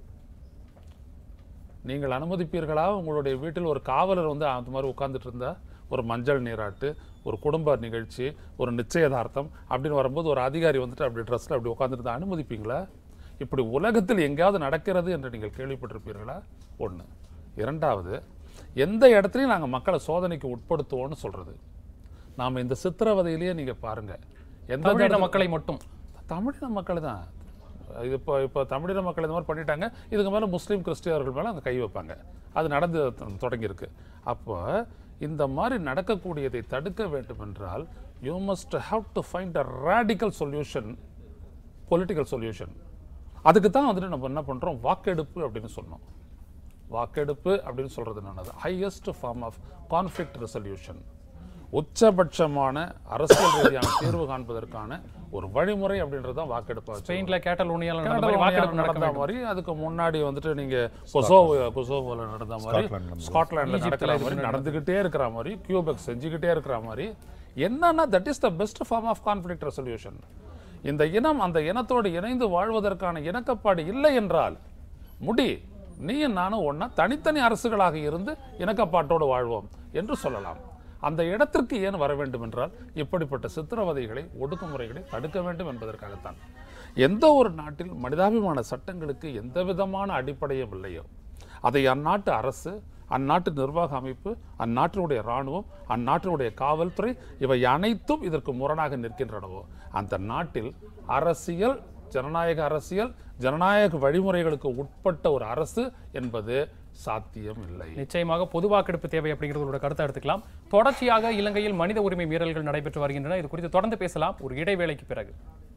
நீங்கள் அனுமதிப்பீர்களா உங்களுடைய வீட்டில் ஒரு காவலர் வந்து அந்த மாதிரி உட்கார்ந்துட்டு இருந்தா ஒரு மஞ்சள் நீராட்டு ஒரு குடும்ப நிகழ்ச்சி ஒரு நிச்சயதார்த்தம் அப்படின்னு வரும்போது ஒரு அதிகாரி வந்துட்டு அப்படி ட்ரெஸ்ஸில் அப்படி உட்காந்துட்டு இருந்தா அனுமதிப்பீங்களா இப்படி உலகத்தில் எங்கேயாவது நடக்கிறது என்று நீங்கள் கேள்விப்பட்டிருப்பீர்களா ஒன்று இரண்டாவது எந்த இடத்துலையும் நாங்கள் மக்களை சோதனைக்கு உட்படுத்துவோம்னு சொல்றது நாம் இந்த சித்திரவதையிலேயே நீங்கள் பாருங்க எந்த தமிழின இடத்துல- மக்களை மட்டும் தமிழின மக்கள் தான் இது இப்போ இப்போ தமிழின மக்கள் இந்த மாதிரி பண்ணிட்டாங்க இதுக்கு மேலே முஸ்லீம் கிறிஸ்டியர்கள் மேலே அங்கே கை வைப்பாங்க அது நடந்து தொ- தொடங்கியிருக்கு அப்போ இந்த மாதிரி நடக்கக்கூடியதை தடுக்க வேண்டும் என்றால் you must have to find a radical solution political solution அதுக்கு தான் வந்துட்டு நம்ம என்ன பண்ணுறோம் வாக்கெடுப்பு அப்படின்னு சொன்னோம் வாக்கெடுப்பு அப்படின்னு சொல்கிறது என்னது highest form of conflict resolution உச்சபட்சமான அரசியல் ரீதியான தீர்வு காண்பதற்கான ஒரு வழிமுறை அப்படின்றது தான் வாக்கெடுப்பு ஸ்பெயின்ல கேட்டலோனியால நடந்த மாதிரி வாக்கெடுப்பு நடக்க நடந்த வேண்டும். மாதிரி அதுக்கு முன்னாடி வந்துட்டு நீங்க கொசோவோ கொசோவோல நடந்த மாதிரி ஸ்காட்லாந்துல நடந்தது. ஸ்காட்லாண்டில் ஈஜிப்ட்ல நடக்கிற இது மாதிரி நடந்தது. நடந்துகிட்டே இருக்கிற மாதிரி கியூபெக் செஞ்சுக்கிட்டே இருக்கிற மாதிரி என்னன்னா that is the best form of conflict resolution இந்த இனம் அந்த இனத்தோடு இணைந்து வாழ்வதற்கான இணக்கப்பாடு இல்லை என்றால் முடி நீயும் நானும் ஒண்ணா தனித்தனி அரசுகளாக இருந்து இணக்கப்பாட்டோடு வாழ்வோம் என்று சொல்லலாம் அந்த இடத்திற்கு ஏன் வர வேண்டும் என்றால் இப்படிப்பட்ட சித்திரவதைகளை ஒடுக்குமுறைகளை தடுக்க வேண்டும் என்பதற்காகத்தான் எந்த ஒரு நாட்டில் மனிதாபிமான சட்டங்களுக்கு எந்த விதமான அடிப்படையும் இல்லையோ அதை அந்நாட்டு அரசு அந்நாட்டு நிர்வாக அமைப்பு அந்நாட்டினுடைய இராணுவம் அந்நாட்டினுடைய காவல்துறை இவை அனைத்தும் இதற்கு முரணாக நிற்கின்றனவோ அந்த நாட்டில் அரசியல் ஜனநாயக அரசியல் ஜனநாயக வழிமுறைகளுக்கு உட்பட்ட ஒரு அரசு என்பது சாத்தியம் இல்லை நிச்சயமாக பொது வாக்கெடுப்பு தேவை அப்படிங்கிறது ஒரு கருத்தை எடுத்துக்கலாம் தொடர்ச்சியாக இலங்கையில் மனித உரிமை மீறல்கள் நடைபெற்று வருகின்றன இது குறித்து தொடர்ந்து பேசலாம் ஒரு இடைவேளைக்கு பிறகு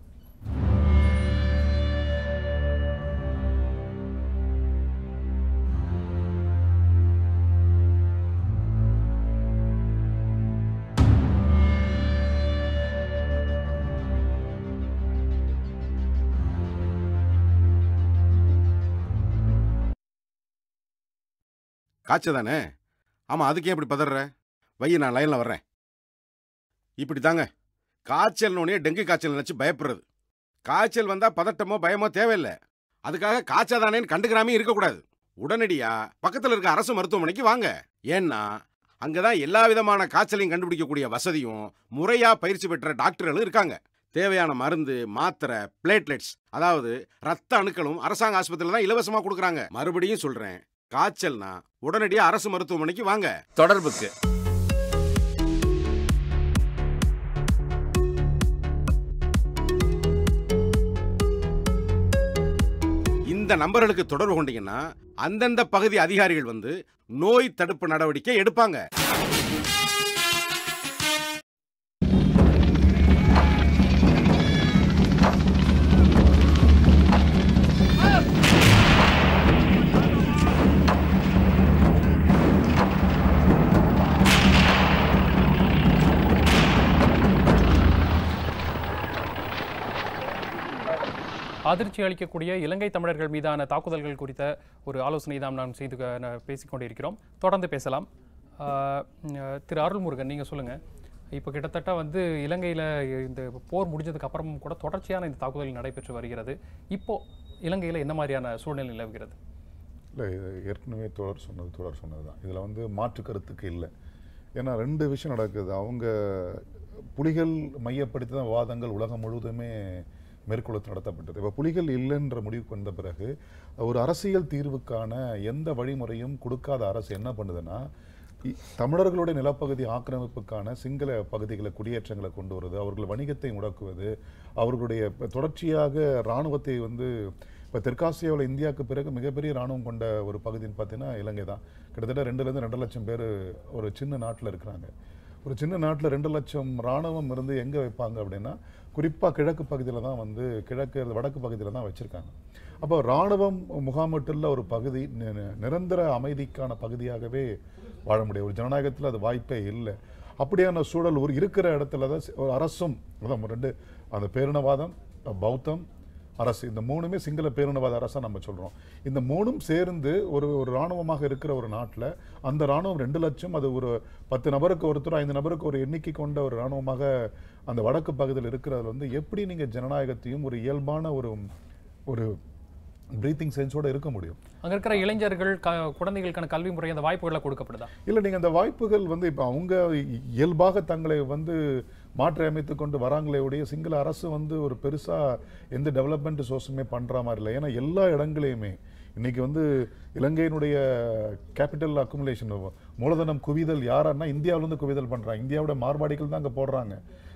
காய்ச்சல் தானே ஆமாம் அதுக்கு ஏன் இப்படி பதற வைய நான் லைனில் வர்றேன் இப்படி தாங்க காய்ச்சல்னோடனே டெங்கு காய்ச்சல் நினச்சி பயப்படுறது காய்ச்சல் வந்தால் பதட்டமோ பயமோ தேவையில்லை அதுக்காக காய்ச்சாதானேன்னு கண்டுக்கிறாமே இருக்கக்கூடாது உடனடியாக பக்கத்தில் இருக்க அரசு மருத்துவமனைக்கு வாங்க ஏன்னா அங்கே தான் எல்லா விதமான காய்ச்சலையும் கண்டுபிடிக்கக்கூடிய வசதியும் முறையாக பயிற்சி பெற்ற டாக்டர்களும் இருக்காங்க தேவையான மருந்து மாத்திரை பிளேட்லெட்ஸ் அதாவது ரத்த அணுக்களும் அரசாங்க ஆஸ்பத்திரியில் தான் இலவசமாக கொடுக்குறாங்க மறுபடியும் சொல்கிறேன் காய்ச்சல்னா உடனடியாக அரசு மருத்துவமனைக்கு வாங்க தொடர்புக்கு இந்த நம்பர்களுக்கு தொடர்பு கொண்டீங்கன்னா அந்தந்த பகுதி அதிகாரிகள் வந்து நோய் தடுப்பு நடவடிக்கை எடுப்பாங்க அதிர்ச்சி அளிக்கக்கூடிய இலங்கை தமிழர்கள் மீதான தாக்குதல்கள் குறித்த ஒரு ஆலோசனை தான் நாம் செய்து க- ந- பேசிக்கொண்டிருக்கிறோம் தொடர்ந்து பேசலாம் ஆஹ் உம், திரு அருள்முருகன் நீங்கள் சொல்லுங்கள் இப்போ கிட்டத்தட்ட வந்து இலங்கையில் இந்த போர் முடிஞ்சதுக்கு அப்புறமும் கூட தொடர்ச்சியான இந்த தாக்குதல் நடைபெற்று வருகிறது இப்போ இலங்கையில் என்ன மாதிரியான சூழ்நிலை நிலவுகிறது இல்லை இது ஏற்கனவே தொடர் சொன்னது தொடர் சொன்னது தான் இதில் வந்து மாற்று கருத்துக்கு இல்லை ஏன்னா ரெண்டு விஷயம் நடக்குது அவங்க புலிகள் மையப்படுத்தி தான் வாதங்கள் உலகம் முழுவதுமே மேற்கொள்ளத்து நடத்தப்பட்டது இப்போ புலிகள் இல்லைன்ற முடிவுக்கு வந்த பிறகு ஒரு அரசியல் தீர்வுக்கான எந்த வழிமுறையும் கொடுக்காத அரசு என்ன பண்ணுதுன்னா இ- தமிழர்களுடைய நிலப்பகுதி ஆக்கிரமிப்புக்கான சிங்கள பகுதிகளை குடியேற்றங்களை கொண்டு வருது அவர்கள் வணிகத்தை முடக்குவது அவர்களுடைய இப்ப தொடர்ச்சியாக இராணுவத்தை வந்து இப்போ தெற்காசியாவில் இந்தியாவுக்கு பிறகு மிகப்பெரிய இராணுவம் கொண்ட ஒரு பகுதின்னு பார்த்தீங்கன்னா இலங்கை தான் கிட்டத்தட்ட ரெண்டுலேருந்து ரெண்டு லட்சம் பேர் ஒரு சின்ன நாட்டில் இருக்கிறாங்க ஒரு சின்ன நாட்டில் ரெண்டு லட்சம் இராணுவம் இருந்து எங்கே வைப்பாங்க அப்படின்னா குறிப்பாக கிழக்கு பகுதியில் தான் வந்து கிழக்கு வடக்கு பகுதியில் தான் வச்சுருக்காங்க அப்போ இராணுவம் முகாமிட்டுள்ள ஒரு பகுதி நி- நி- நிரந்தர அமைதிக்கான பகுதியாகவே வாழ முடியும் ஒரு ஜனநாயகத்தில் அது வாய்ப்பே இல்லை அப்படியான சூழல் ஒரு இருக்கிற இடத்துல தான் சி- ஒரு அரசும் அதான் ரெண்டு அந்த பேரினவாதம் பௌத்தம் அரசு இந்த மூணுமே சிங்கள பேரினவாத அரசா நம்ம சொல்றோம் இந்த மூணும் சேர்ந்து ஒரு ஒரு இராணுவமாக இருக்கிற ஒரு நாட்டில் அந்த இராணுவம் ரெண்டு லட்சம் அது ஒரு பத்து நபருக்கு ஒருத்தர் ஐந்து நபருக்கு ஒரு எண்ணிக்கை கொண்ட ஒரு இராணுவமாக அந்த வடக்கு பகுதியில் இருக்கிறதுல வந்து எப்படி நீங்க ஜனநாயகத்தையும் ஒரு இயல்பான ஒரு ஒரு ப்ரீத்திங் சென்ஸோட இருக்க முடியும் அங்கே இருக்கிற இளைஞர்கள் க குழந்தைகளுக்கான கல்வி முறை அந்த வாய்ப்புகளை கொடுக்கப்படுதா இல்லை நீங்கள் அந்த வாய்ப்புகள் வந்து இப்போ அவங்க இ- இயல்பாக தங்களை வந்து மாற்றி அமைத்து கொண்டு வராங்களே ஒழிய சிங்கள அரசு வந்து ஒரு பெருசாக எந்த டெவலப்மெண்ட் சோர்ஸுமே பண்ணுற மாதிரி இல்லை ஏன்னா எல்லா இடங்களையுமே இன்னைக்கு வந்து இலங்கையினுடைய கேபிட்டல் அக்குமுலேஷன் மூலதனம் குவிதல் யாருன்னா இந்தியாவிலேருந்து குவிதல் பண்ணுறாங்க இந்தியாவோட மார்வாடிகள் தான் அங்கே போடுறாங்க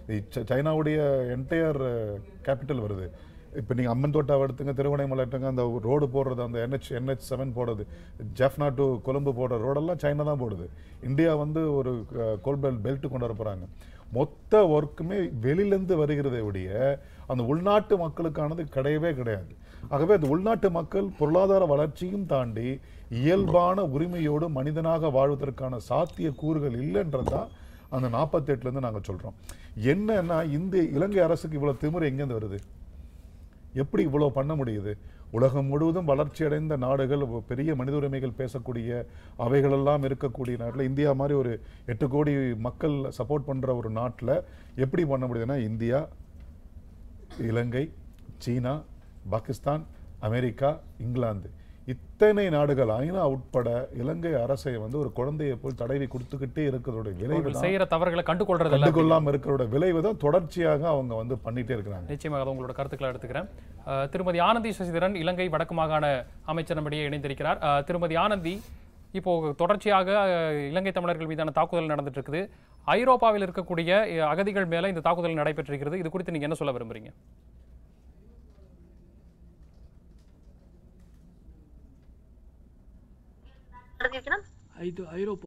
ச- சைனாவுடைய என்டையர் கேபிட்டல் வருது இப்போ நீங்கள் அம்மன் தோட்டாவை எடுத்துங்க திருவண்ணாமலை எடுத்துங்க அந்த ரோடு போடுறது அந்த என்ஹெச் என்ஹெச் செவன் போடுறது ஜெஃப்னா டு கொழும்பு போடுற ரோடெல்லாம் சைனா தான் போடுது இந்தியா வந்து ஒரு கோல்பெல் பெல்ட் கொண்டு வர போகிறாங்க மொத்த ஒர்க்குமே வெளியிலேருந்து வருகிறதை ஒழிய அந்த உள்நாட்டு மக்களுக்கானது கிடையவே கிடையாது ஆகவே அந்த உள்நாட்டு மக்கள் பொருளாதார வளர்ச்சியும் தாண்டி இயல்பான உரிமையோடு மனிதனாக வாழ்வதற்கான சாத்திய கூறுகள் இல்லைன்றது தான் அந்த நாற்பத்தெட்டுலேருந்து நாங்கள் சொல்கிறோம் என்னன்னா இந்த இலங்கை அரசுக்கு இவ்வளோ திமிரு எங்கேருந்து வருது எப்படி இவ்வளோ பண்ண முடியுது உலகம் முழுவதும் வளர்ச்சி அடைந்த நாடுகள் ஒ- பெரிய மனித உரிமைகள் பேசக்கூடிய அவைகளெல்லாம் இருக்கக்கூடிய நாட்டில் இந்தியா மாதிரி ஒரு எட்டு கோடி மக்கள் சப்போர்ட் பண்ணுற ஒரு நாட்டில் எப்படி பண்ண முடியுதுன்னா இந்தியா இலங்கை சீனா பாகிஸ்தான் அமெரிக்கா இங்கிலாந்து இத்தனை நாடுகள் ஐநா உட்பட இலங்கை அரசை வந்து ஒரு குழந்தையை போல் தடவி கொடுத்துக்கிட்டே இருக்கிறதோட விளைவு அவர்கள் தான் செய்யற தவறுகளை கண்டுகொள்றது இல்ல கண்டுகொள்ளாம இருக்கிறோட விளைவு தான் தொடர்ச்சியாக அவங்க வந்து பண்ணிட்டே இருக்கிறாங்க நிச்சயமாக அதை உங்களோட கருத்துக்களை எடுத்துக்கிறேன் அஹ், திருமதி ஆனந்தி சசிதரன் இலங்கை வடக்கு மாகாண அமைச்சர் நம்மிடையே இணைந்திருக்கிறார் அஹ், திருமதி ஆனந்தி இப்போ தொடர்ச்சியாக அஹ், இலங்கை தமிழர்கள் மீதான தாக்குதல் நடந்துட்டு இருக்குது ஐரோப்பாவில் இருக்கக்கூடிய அஹ், அகதிகள் மேல இந்த தாக்குதல் நடைபெற்றிருக்கிறது இது குறித்து நீங்க என்ன சொல்ல விரும்புறீங்க ஐது ஐரோப்பா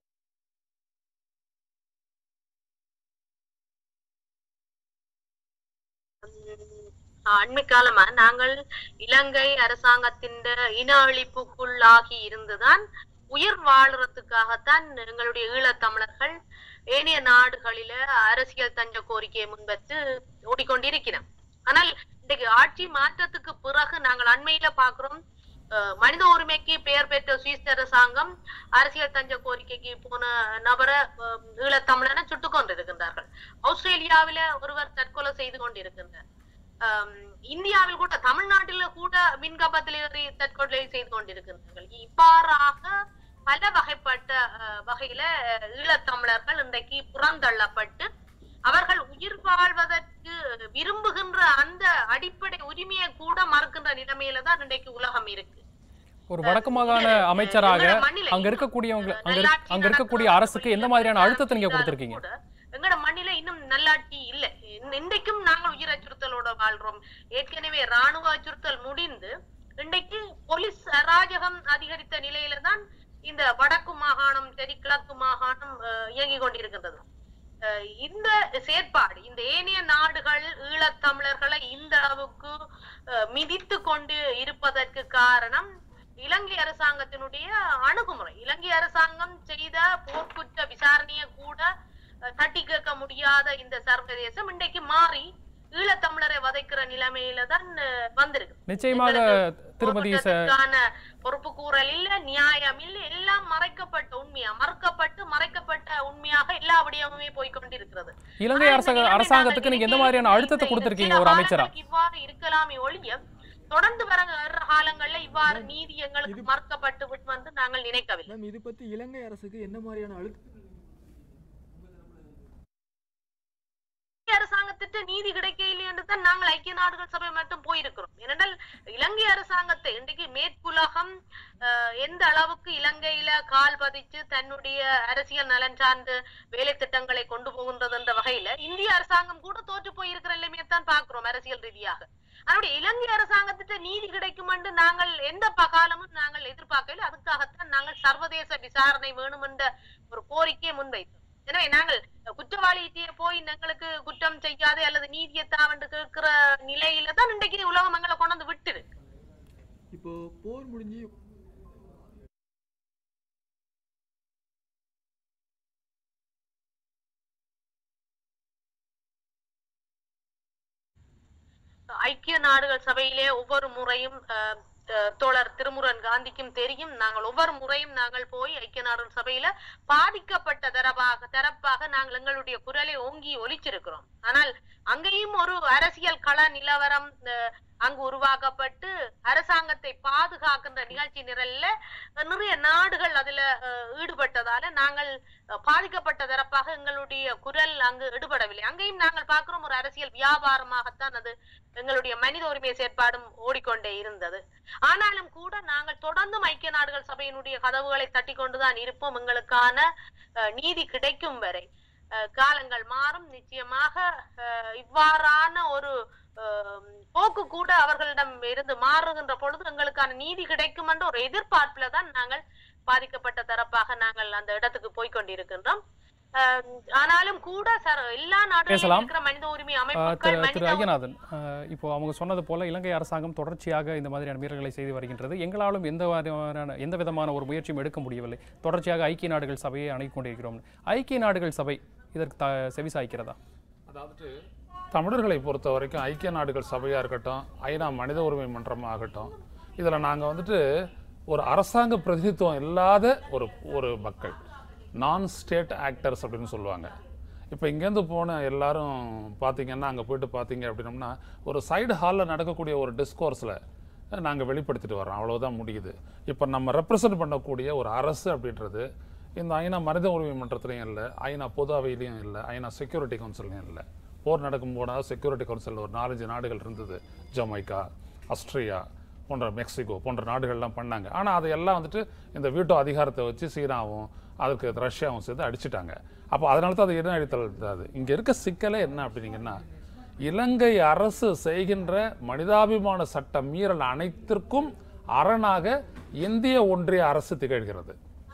அண்மை காலமா நாங்கள் இலங்கை அரசாங்கத்தின் இன அழிப்புக்குள்ளாகி இருந்துதான் உயிர் வாழுறதுக்காகத்தான் எங்களுடைய ஈழத்தமிழர்கள் ஏனைய நாடுகளில அரசியல் தஞ்ச கோரிக்கையை முன்வைத்து ஓடிக்கொண்டிருக்கிறோம் ஆனால் இன்றைக்கு ஆட்சி மாற்றத்துக்கு பிறகு நாங்கள் அண்மையில பாக்குறோம் அஹ், மனித உரிமைக்கு பெயர் பெற்ற சுவிஸ் அரசாங்கம் அரசியல் தஞ்ச கோரிக்கைக்கு போன நபரை அஹ், ஈழத்தமிழனை சுட்டுக் கொண்டிருக்கின்றார்கள் ஆஸ்திரேலியாவில ஒருவர் தற்கொலை செய்து கொண்டிருக்கின்றார் ஆம், இந்தியாவில் கூட தமிழ்நாட்டில கூட மின் கம்பத்தில் ஏறி தற்கொலை செய்து கொண்டிருக்கின்றார்கள் இவ்வாறாக பல வகைப்பட்ட அஹ், வகையில அஹ், ஈழத்தமிழர்கள் இன்றைக்கு புறந்தள்ளப்பட்டு அவர்கள் உயிர் வாழ்வதற்கு விரும்புகின்ற அந்த அடிப்படை உரிமையை கூட மறுக்கின்ற நிலைமையில தான் இன்றைக்கு உலகம் இருக்கு ஒரு வடக்கு மாகாண அமைச்சராக அங்க இருக்கக்கூடியவங்க அங்க இருக்க- அங்க இருக்கக்கூடிய அரசுக்கு எந்த மாதிரியான அழுத்தத்தை நீங்க கொடுத்திருக்கீங்க எங்கட மண்ணில இன்னும் நல்லாட்சி இல்லை இன்~ இன்றைக்கும் நாங்கள் உயிர் அச்சுறுத்தலோட வாழ்றோம் ஏற்கனவே ராணுவ அச்சுறுத்தல் முடிந்து இன்றைக்கு போலீஸ் அராஜகம் அதிகரித்த நிலையில தான் இந்த வடக்கு மாகாணம் சரி கிழக்கு மாகாணம் அஹ், இயங்கிக் கொண்டிருக்கின்றது அஹ், இந்த செயற்பாடு இந்த ஏனைய நாடுகள் ஈழத்தமிழர்களை இந்த அளவுக்கு அஹ், மிதித்து கொண்டு இருப்பதற்கு காரணம் இலங்கை அரசாங்கத்தினுடைய அணுகுமுறை இலங்கை அரசாங்கம் செய்த போர்க்குற்ற விசாரணையை கூட அஹ், தட்டி கேட்க முடியாத இந்த சர்வதேசம் இன்றைக்கு மாறி ஈழத்தமிழரை வதைக்கிற நிலைமையில தான் அஹ், வந்திருக்கு நிச்சயமாக திருமதி ச- போர்க்குற்றத்துக்கான பொறுப்பு கூறல் இல்ல நியாயம் இல்ல எல்லாம் மறைக்கப்பட்ட உண்மையா மறுக்கப்பட்டு மறைக்கப்பட்ட உண்மையாக எல்லா விடயமுமே போய்க்கொண்டிருக்கிறது இலங்கை அரசாங்க அரசாங்கத்துக்கு நீங்க எந்த மாதிரியான அழுத்தத்தை கொடுத்திருக்கீங்க ஒரு அமைச்சரா இவ்வாறு இருக்கலாமே ஒழிய தொடர்ந்து வர வர்ற காலங்கள்ல இவ்வாறு நீதி எங்களுக்கு மறுக்கப்பட்டு விட்டு வந்து நாங்கள் நினைக்கவில்லை மேம் இது பத்தி இலங்கை அரசுக்கு என்ன மாதிரியான அழுத்தம் இலங்கை அரசாங்கத்திட்ட நீதி கிடைக்கவில்லை என்று தான் நாங்கள் ஐக்கிய நாடுகள் சபை மட்டும் போயிருக்கிறோம் ஏனென்றால் இலங்கை அரசாங்கத்தை இன்றைக்கு மேற்குலகம் அஹ், எந்த அளவுக்கு இலங்கையில கால் பதிச்சு தன்னுடைய அரசியல் நலன் சார்ந்த வேலை திட்டங்களை கொண்டு போகின்றது என்ற வகையில இந்திய அரசாங்கம் கூட தோற்று போயிருக்கிற நிலைமையை தான் பார்க்கிறோம் அரசியல் ரீதியாக அதனுடைய இலங்கை அரசாங்கத்திட்ட நீதி கிடைக்கும் என்று நாங்கள் எந்த பகாலமும் நாங்கள் எதிர்பார்க்கவில்லை அதுக்காகத்தான் நாங்கள் சர்வதேச விசாரணை வேணும் என்ற ஒரு கோரிக்கையை முன்வைத்தோம் எனவே நாங்கள் குற்றவாளிகிட்டே போய் எங்களுக்கு குற்றம் செய்யாதே அல்லது நீதியை தாவண்டு கேட்கிற நிலையில தான் இன்றைக்கு உலகம் எங்களை கொண்டு வந்து விட்டுரு இப்போ போர் முடிஞ்சு ஐக்கிய நாடுகள் சபையிலே ஒவ்வொரு முறையும் அஹ், அஹ், தோழர் திருமுருகன் காந்திக்கும் தெரியும் நாங்கள் ஒவ்வொரு முறையும் நாங்கள் போய் ஐக்கிய நாடுகள் சபையில பாதிக்கப்பட்ட தரப்பாக தரப்பாக நாங்கள் எங்களுடைய குரலை ஓங்கி ஒலிச்சிருக்கிறோம் ஆனால் அங்கேயும் ஒரு அரசியல் கள நிலவரம் அஹ், அங்கு உருவாக்கப்பட்டு அரசாங்கத்தை பாதுகாக்கின்ற நிகழ்ச்சி நிரல்ல நிறைய நாடுகள் அதுல அஹ், ஈடுபட்டதால நாங்கள் அஹ், பாதிக்கப்பட்ட தரப்பாக எங்களுடைய குரல் அங்கு ஈடுபடவில்லை அங்கேயும் நாங்கள் பார்க்கிறோம் ஒரு அரசியல் வியாபாரமாகத்தான் அது எங்களுடைய மனித உரிமை செயற்பாடும் ஓடிக்கொண்டே இருந்தது ஆனாலும் கூட நாங்கள் தொடர்ந்தும் ஐக்கிய நாடுகள் சபையினுடைய கதவுகளை தட்டி கொண்டுதான் இருப்போம் எங்களுக்கான அஹ், நீதி கிடைக்கும் வரை அஹ், காலங்கள் மாறும் நிச்சயமாக அஹ், இவ்வாறான ஒரு அஹ், போக்கு கூட அவர்களிடம் இருந்து மாறுகின்ற பொழுது எங்களுக்கான நீதி கிடைக்கும் என்ற ஒரு எதிர்பார்ப்புல தான் நாங்கள் பாதிக்கப்பட்ட தரப்பாக நாங்கள் அந்த இடத்துக்கு போய் கொண்டிருக்கின்றோம் அஹ், ஆனாலும் கூட சார் எல்லா நாடுகளிலும் பேசலாம். இருக்கிற மனித உரிமை ஆஹ் அமைப்புகள் திரு திரு மனித ஐயநாதன் ஆஹ் இப்போ அவங்க சொன்னது போல இலங்கை அரசாங்கம் தொடர்ச்சியாக இந்த மாதிரியான மீறல்களை செய்து வருகின்றது எங்களாலும் எந்த மாதிரியான எந்த விதமான ஒரு முயற்சியும் எடுக்க முடியவில்லை தொடர்ச்சியாக ஐக்கிய நாடுகள் சபையை அணுகிக் கொண்டிருக்கிறோம் ஐக்கிய நாடுகள் சபை இதற்கு த செவிசாய்க்கிறதா அதாவது தமிழர்களை பொறுத்த வரைக்கும் ஐக்கிய நாடுகள் சபையாக இருக்கட்டும் ஐநா மனித உரிமை மன்றமாக ஆகட்டும் இதில் நாங்கள் வந்துட்டு ஒரு அரசாங்க பிரதிநிதித்துவம் இல்லாத ஒரு ஒரு மக்கள் நான் ஸ்டேட் ஆக்டர்ஸ் அப்படின்னு சொல்லுவாங்க இப்போ இங்கேருந்து போன எல்லாரும் பார்த்தீங்கன்னா அங்கே போயிட்டு பார்த்தீங்க அப்படின்னம்னா ஒரு சைடு ஹாலில் நடக்கக்கூடிய ஒரு டிஸ்கோர்ஸில் நாங்கள் வெளிப்படுத்திட்டு வரோம் அவ்வளவுதான் முடியுது இப்போ நம்ம ரெப்ரசன்ட் பண்ணக்கூடிய ஒரு அரசு அப்படின்றது இந்த ஐநா மனித உரிமை மன்றத்துலையும் இல்லை ஐநா பொது அவையிலையும் இல்லை ஐநா செக்யூரிட்டி கவுன்சிலையும் இல்லை போர் நடக்கும் போனால் செக்யூரிட்டி கவுன்சிலில் ஒரு நாலஞ்சு நாடுகள் இருந்தது ஜமைக்கா ஆஸ்திரியா போன்ற மெக்சிகோ போன்ற நாடுகள்லாம் பண்ணாங்க ஆனால் அதையெல்லாம் வந்துட்டு இந்த வீட்டோ அதிகாரத்தை வச்சு சீனாவும் அதுக்கு ரஷ்யாவும் சேர்த்து அடிச்சிட்டாங்க அப்போ அதனால தான் அது இன அழித்தல் அது இங்கே இருக்க சிக்கலே என்ன அப்படின்னீங்கன்னா இலங்கை அரசு செய்கின்ற மனிதாபிமான சட்ட மீறல் அனைத்திற்கும் அரணாக இந்திய ஒன்றிய அரசு திகழ்கிறது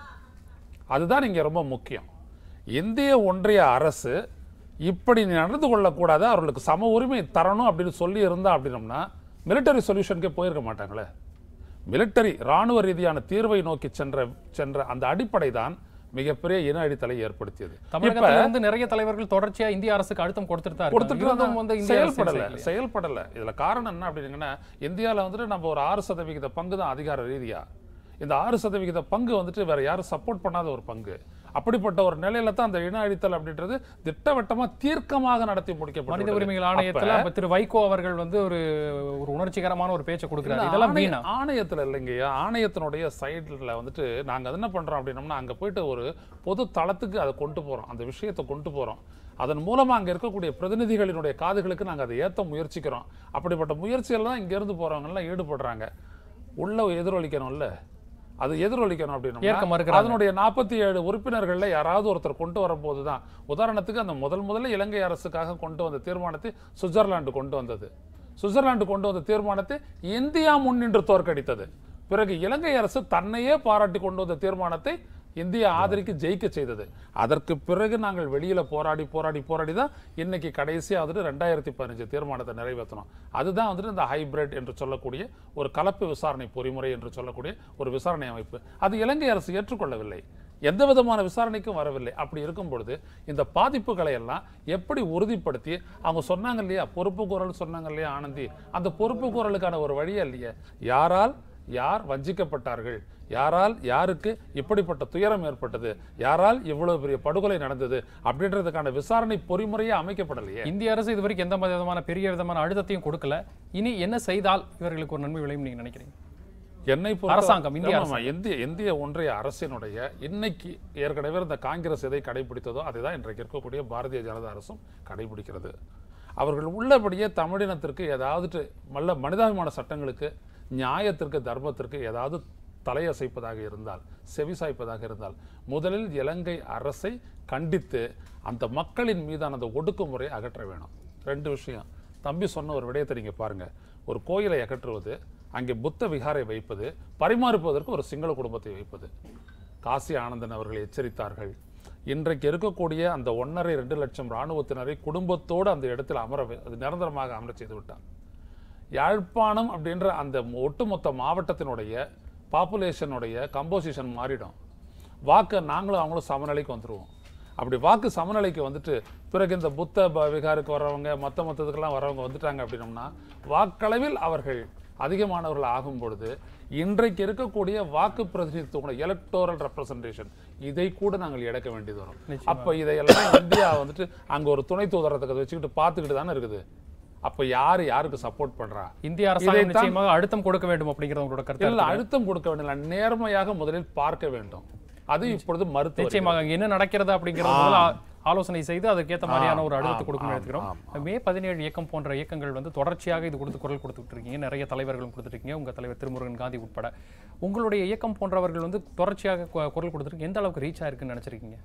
அதுதான் இங்கே ரொம்ப முக்கியம் இந்திய ஒன்றிய அரசு இப்படி நடந்து கொள்ளக்கூடாது அவர்களுக்கு சம உரிமை தரணும் அப்படின்னு சொல்லி இருந்தா அப்படின்னம்னா மிலிட்டரி சொல்யூஷனுக்கே போயிருக்க மாட்டாங்களே மிலிட்டரி ராணுவ ரீதியான தீர்வை நோக்கி சென்ற சென்ற அந்த அடிப்படை தான் மிகப்பெரிய இன அடித்தலை ஏற்படுத்தியது இப்ப- தமிழகத்துல இருந்து நிறைய தலைவர்கள் தொடர்ச்சியா இந்திய அரசுக்கு அழுத்தம் கொடுத்துட்டு தான் இருக்காங்க. கொடுத்துட்டு இருந்தும் தான் வந்து இந்திய அரசு செயல்படல செய்யலையா? செயல்படல இதுல காரணம் என்ன அப்படின்னா இந்தியால வந்துட்டு நம்ம ஒரு ஆறு சதவிகித பங்கு தான் அதிகார ரீதியா இந்த ஆறு சதவிகித பங்கு வந்துட்டு வேற யாரும் சப்போர்ட் பண்ணாத ஒரு பங்கு அப்படிப்பட்ட ஒரு நிலையில தான் அந்த இன அழித்தல் அப்படின்றது திட்டவட்டமா தீர்க்கமாக நடத்தி முடிக்கப்பட்டது மனித உரிமைகள் ஆணையத்துல அப்ப திரு வைகோ அவர்கள் வந்து ஒரு ஒரு உணர்ச்சிகரமான ஒரு பேச்சை கொடுக்கிறாரு இதெல்லாம் வீணா ஆணையத்தில் இல்லைங்கய்யா ஆணையத்தினுடைய சைடில் வந்துட்டு நாங்கள் என்ன பண்ணுறோம் அப்படின்னம்னா அங்கே போயிட்டு ஒரு பொது தளத்துக்கு அதை கொண்டு போகிறோம் அந்த விஷயத்தை கொண்டு போகிறோம் அதன் மூலமாக அங்கே இருக்கக்கூடிய பிரதிநிதிகளினுடைய காதுகளுக்கு நாங்கள் அதை ஏற்ற முயற்சிக்கிறோம் அப்படிப்பட்ட முயற்சிகள் தான் இங்கேருந்து போகிறவங்கெல்லாம் ஈடுபடுறாங்க உள்ள எதிரொலிக்கணும்ல அது எதிரொலிக்கணும் ஏற்க அப்படின்னா மறுக்கிறாங்க. அதனுடைய நாற்பத்தி ஏழு உறுப்பினர்கள்ல யாராவது ஒருத்தர் கொண்டு வரும்போது தான் உதாரணத்துக்கு அந்த முதல் முதல்ல இலங்கை அரசுக்காக கொண்டு வந்த தீர்மானத்தை சுவிட்சர்லாந்து கொண்டு வந்தது சுவிட்சர்லாந்து கொண்டு வந்த தீர்மானத்தை இந்தியா முன்னின்று தோற்கடித்தது பிறகு இலங்கை அரசு தன்னையே பாராட்டி கொண்டு வந்த தீர்மானத்தை இந்தியா ஆதரிக்கு ஜெயிக்க செய்தது அதற்கு பிறகு நாங்கள் வெளியில போராடி போராடி போராடி தான் இன்னைக்கு கடைசியா வந்துட்டு ரெண்டாயிரத்தி பதினஞ்சு தீர்மானத்தை நிறைவேற்றணும் அதுதான் வந்துட்டு இந்த ஹைபிரிட் என்று சொல்லக்கூடிய ஒரு கலப்பு விசாரணை பொறிமுறை என்று சொல்லக்கூடிய ஒரு விசாரணை அமைப்பு அது இலங்கை அரசு ஏற்றுக்கொள்ளவில்லை எந்த விதமான விசாரணைக்கும் வரவில்லை அப்படி இருக்கும் பொழுது இந்த பாதிப்புகளை எல்லாம் எப்படி உறுதிப்படுத்தி அவங்க சொன்னாங்க இல்லையா பொறுப்பு குரல் சொன்னாங்க இல்லையா ஆனந்தி அந்த பொறுப்பு குரலுக்கான ஒரு வழியே இல்லையா யாரால் யார் வஞ்சிக்கப்பட்டார்கள் யாரால் யாருக்கு இப்படிப்பட்ட துயரம் ஏற்பட்டது யாரால் இவ்வளவு பெரிய படுகொலை நடந்தது அப்படின்றதுக்கான விசாரணை பொறிமுறையே அமைக்கப்படலையே இந்திய அரசு இது வரைக்கும் எந்த விதமான பெரிய விதமான அழுத்தத்தையும் கொடுக்கல இனி என்ன செய்தால் இவர்களுக்கு ஒரு நன்மை விளையும் நீங்க நினைக்கிறீங்க என்னை பொறுத்த- அரசாங்கம், இந்திய ஆமாம், அரசாங்கம். இந்திய இந்திய ஒன்றிய அரசினுடைய இன்னைக்கு ஏற்கனவே இந்த காங்கிரஸ் எதை கடைபிடித்ததோ அதை தான் இன்றைக்கு இருக்கக்கூடிய பாரதிய ஜனதா அரசும் கடைபிடிக்கிறது அவர்கள் உள்ளபடியே தமிழினத்திற்கு ஏதாவது மல்ல மனிதாபிமான சட்டங்களுக்கு நியாயத்திற்கு தர்மத்திற்கு ஏதாவது தலையசைப்பதாக இருந்தால் செவிசாய்ப்பதாக இருந்தால் முதலில் இலங்கை அரசை கண்டித்து அந்த மக்களின் மீதான அந்த ஒடுக்குமுறை அகற்ற வேணும் ரெண்டு விஷயம் தம்பி சொன்ன ஒரு விடயத்தை நீங்க பாருங்க ஒரு கோயிலை அகற்றுவது அங்கே புத்த விகாரை வைப்பது பரிமாறுப்பதற்கு ஒரு சிங்கள குடும்பத்தை வைப்பது காசி ஆனந்தன் அவர்கள் எச்சரித்தார்கள் இன்றைக்கு இருக்கக்கூடிய அந்த ஒன்றரை ரெண்டு லட்சம் இராணுவத்தினரை குடும்பத்தோடு அந்த இடத்தில் அமர வை- அது நிரந்தரமாக அமர செய்து விட்டார் யாழ்ப்பாணம் அப்படின்ற அந்த ஒட்டுமொத்த மாவட்டத்தினுடைய பாப்புலேஷனுடைய கம்போசிஷன் மாறிடும் வாக்கு நாங்களும் அவங்களும் சமநிலைக்கு வந்துருவோம் அப்படி வாக்கு சமநிலைக்கு வந்துட்டு பிறகு இந்த புத்த ப- விகாருக்கு வர்றவங்க மற்ற மற்றதுக்கெல்லாம் வரவங்க வந்துட்டாங்க அப்படின்னம்னா வாக்களவில் அவர்கள் அதிகமானவர்கள் ஆகும் பொழுது இன்றைக்கு இருக்கக்கூடிய வாக்கு பிரதிநிதித்துவம் எலக்டோரல் ரெப்ரசன்டேஷன் இதை கூட நாங்கள் இழக்க வேண்டியது வரும் அப்ப இதையெல்லாம் இந்தியா வந்துட்டு அங்க ஒரு துணை தூதரத்தை வச்சுக்கிட்டு பார்த்துக்கிட்டு தானே இருக்குது அப்ப யாரு யாருக்கு சப்போர்ட் பண்றா இந்திய அரசாங்கம் இதைத்தான் நிச்சயமாக அழுத்தம் கொடுக்க வேண்டும் அப்படிங்கிறது உங்களோட கருத்து இல்ல அழுத்தம் கொடுக்க வேண்டிய நேர்மையாக முதலில் பார்க்க வேண்டும் அது இப்பொழுது மருத்துவ நிச்சயமாக அங்க என்ன நடக்கிறது அப்படிங்கிறது முதல்ல ஆ- ஆலோசனை செய்து அதுக்கேற்ற மாதிரியான ஒரு அழுத்தத்தை ஆம், கொடுக்கணும் ஆம், எடுத்துக்கிறோம் மே பதினேழு இயக்கம் போன்ற இயக்கங்கள் வந்து தொடர்ச்சியாக இது கொடுத்து குரல் கொடுத்துட்டு இருக்கீங்க நிறைய தலைவர்களும் கொடுத்துருக்கீங்க உங்க தலைவர் திருமுருகன் காந்தி உட்பட உங்களுடைய இயக்கம் போன்றவர்கள் வந்து தொடர்ச்சியாக கு- குரல் கொடுத்துருக்கு எந்த அளவுக்கு ரீச் ஆயிருக்குன்னு நினைச்சிருக்கீங்க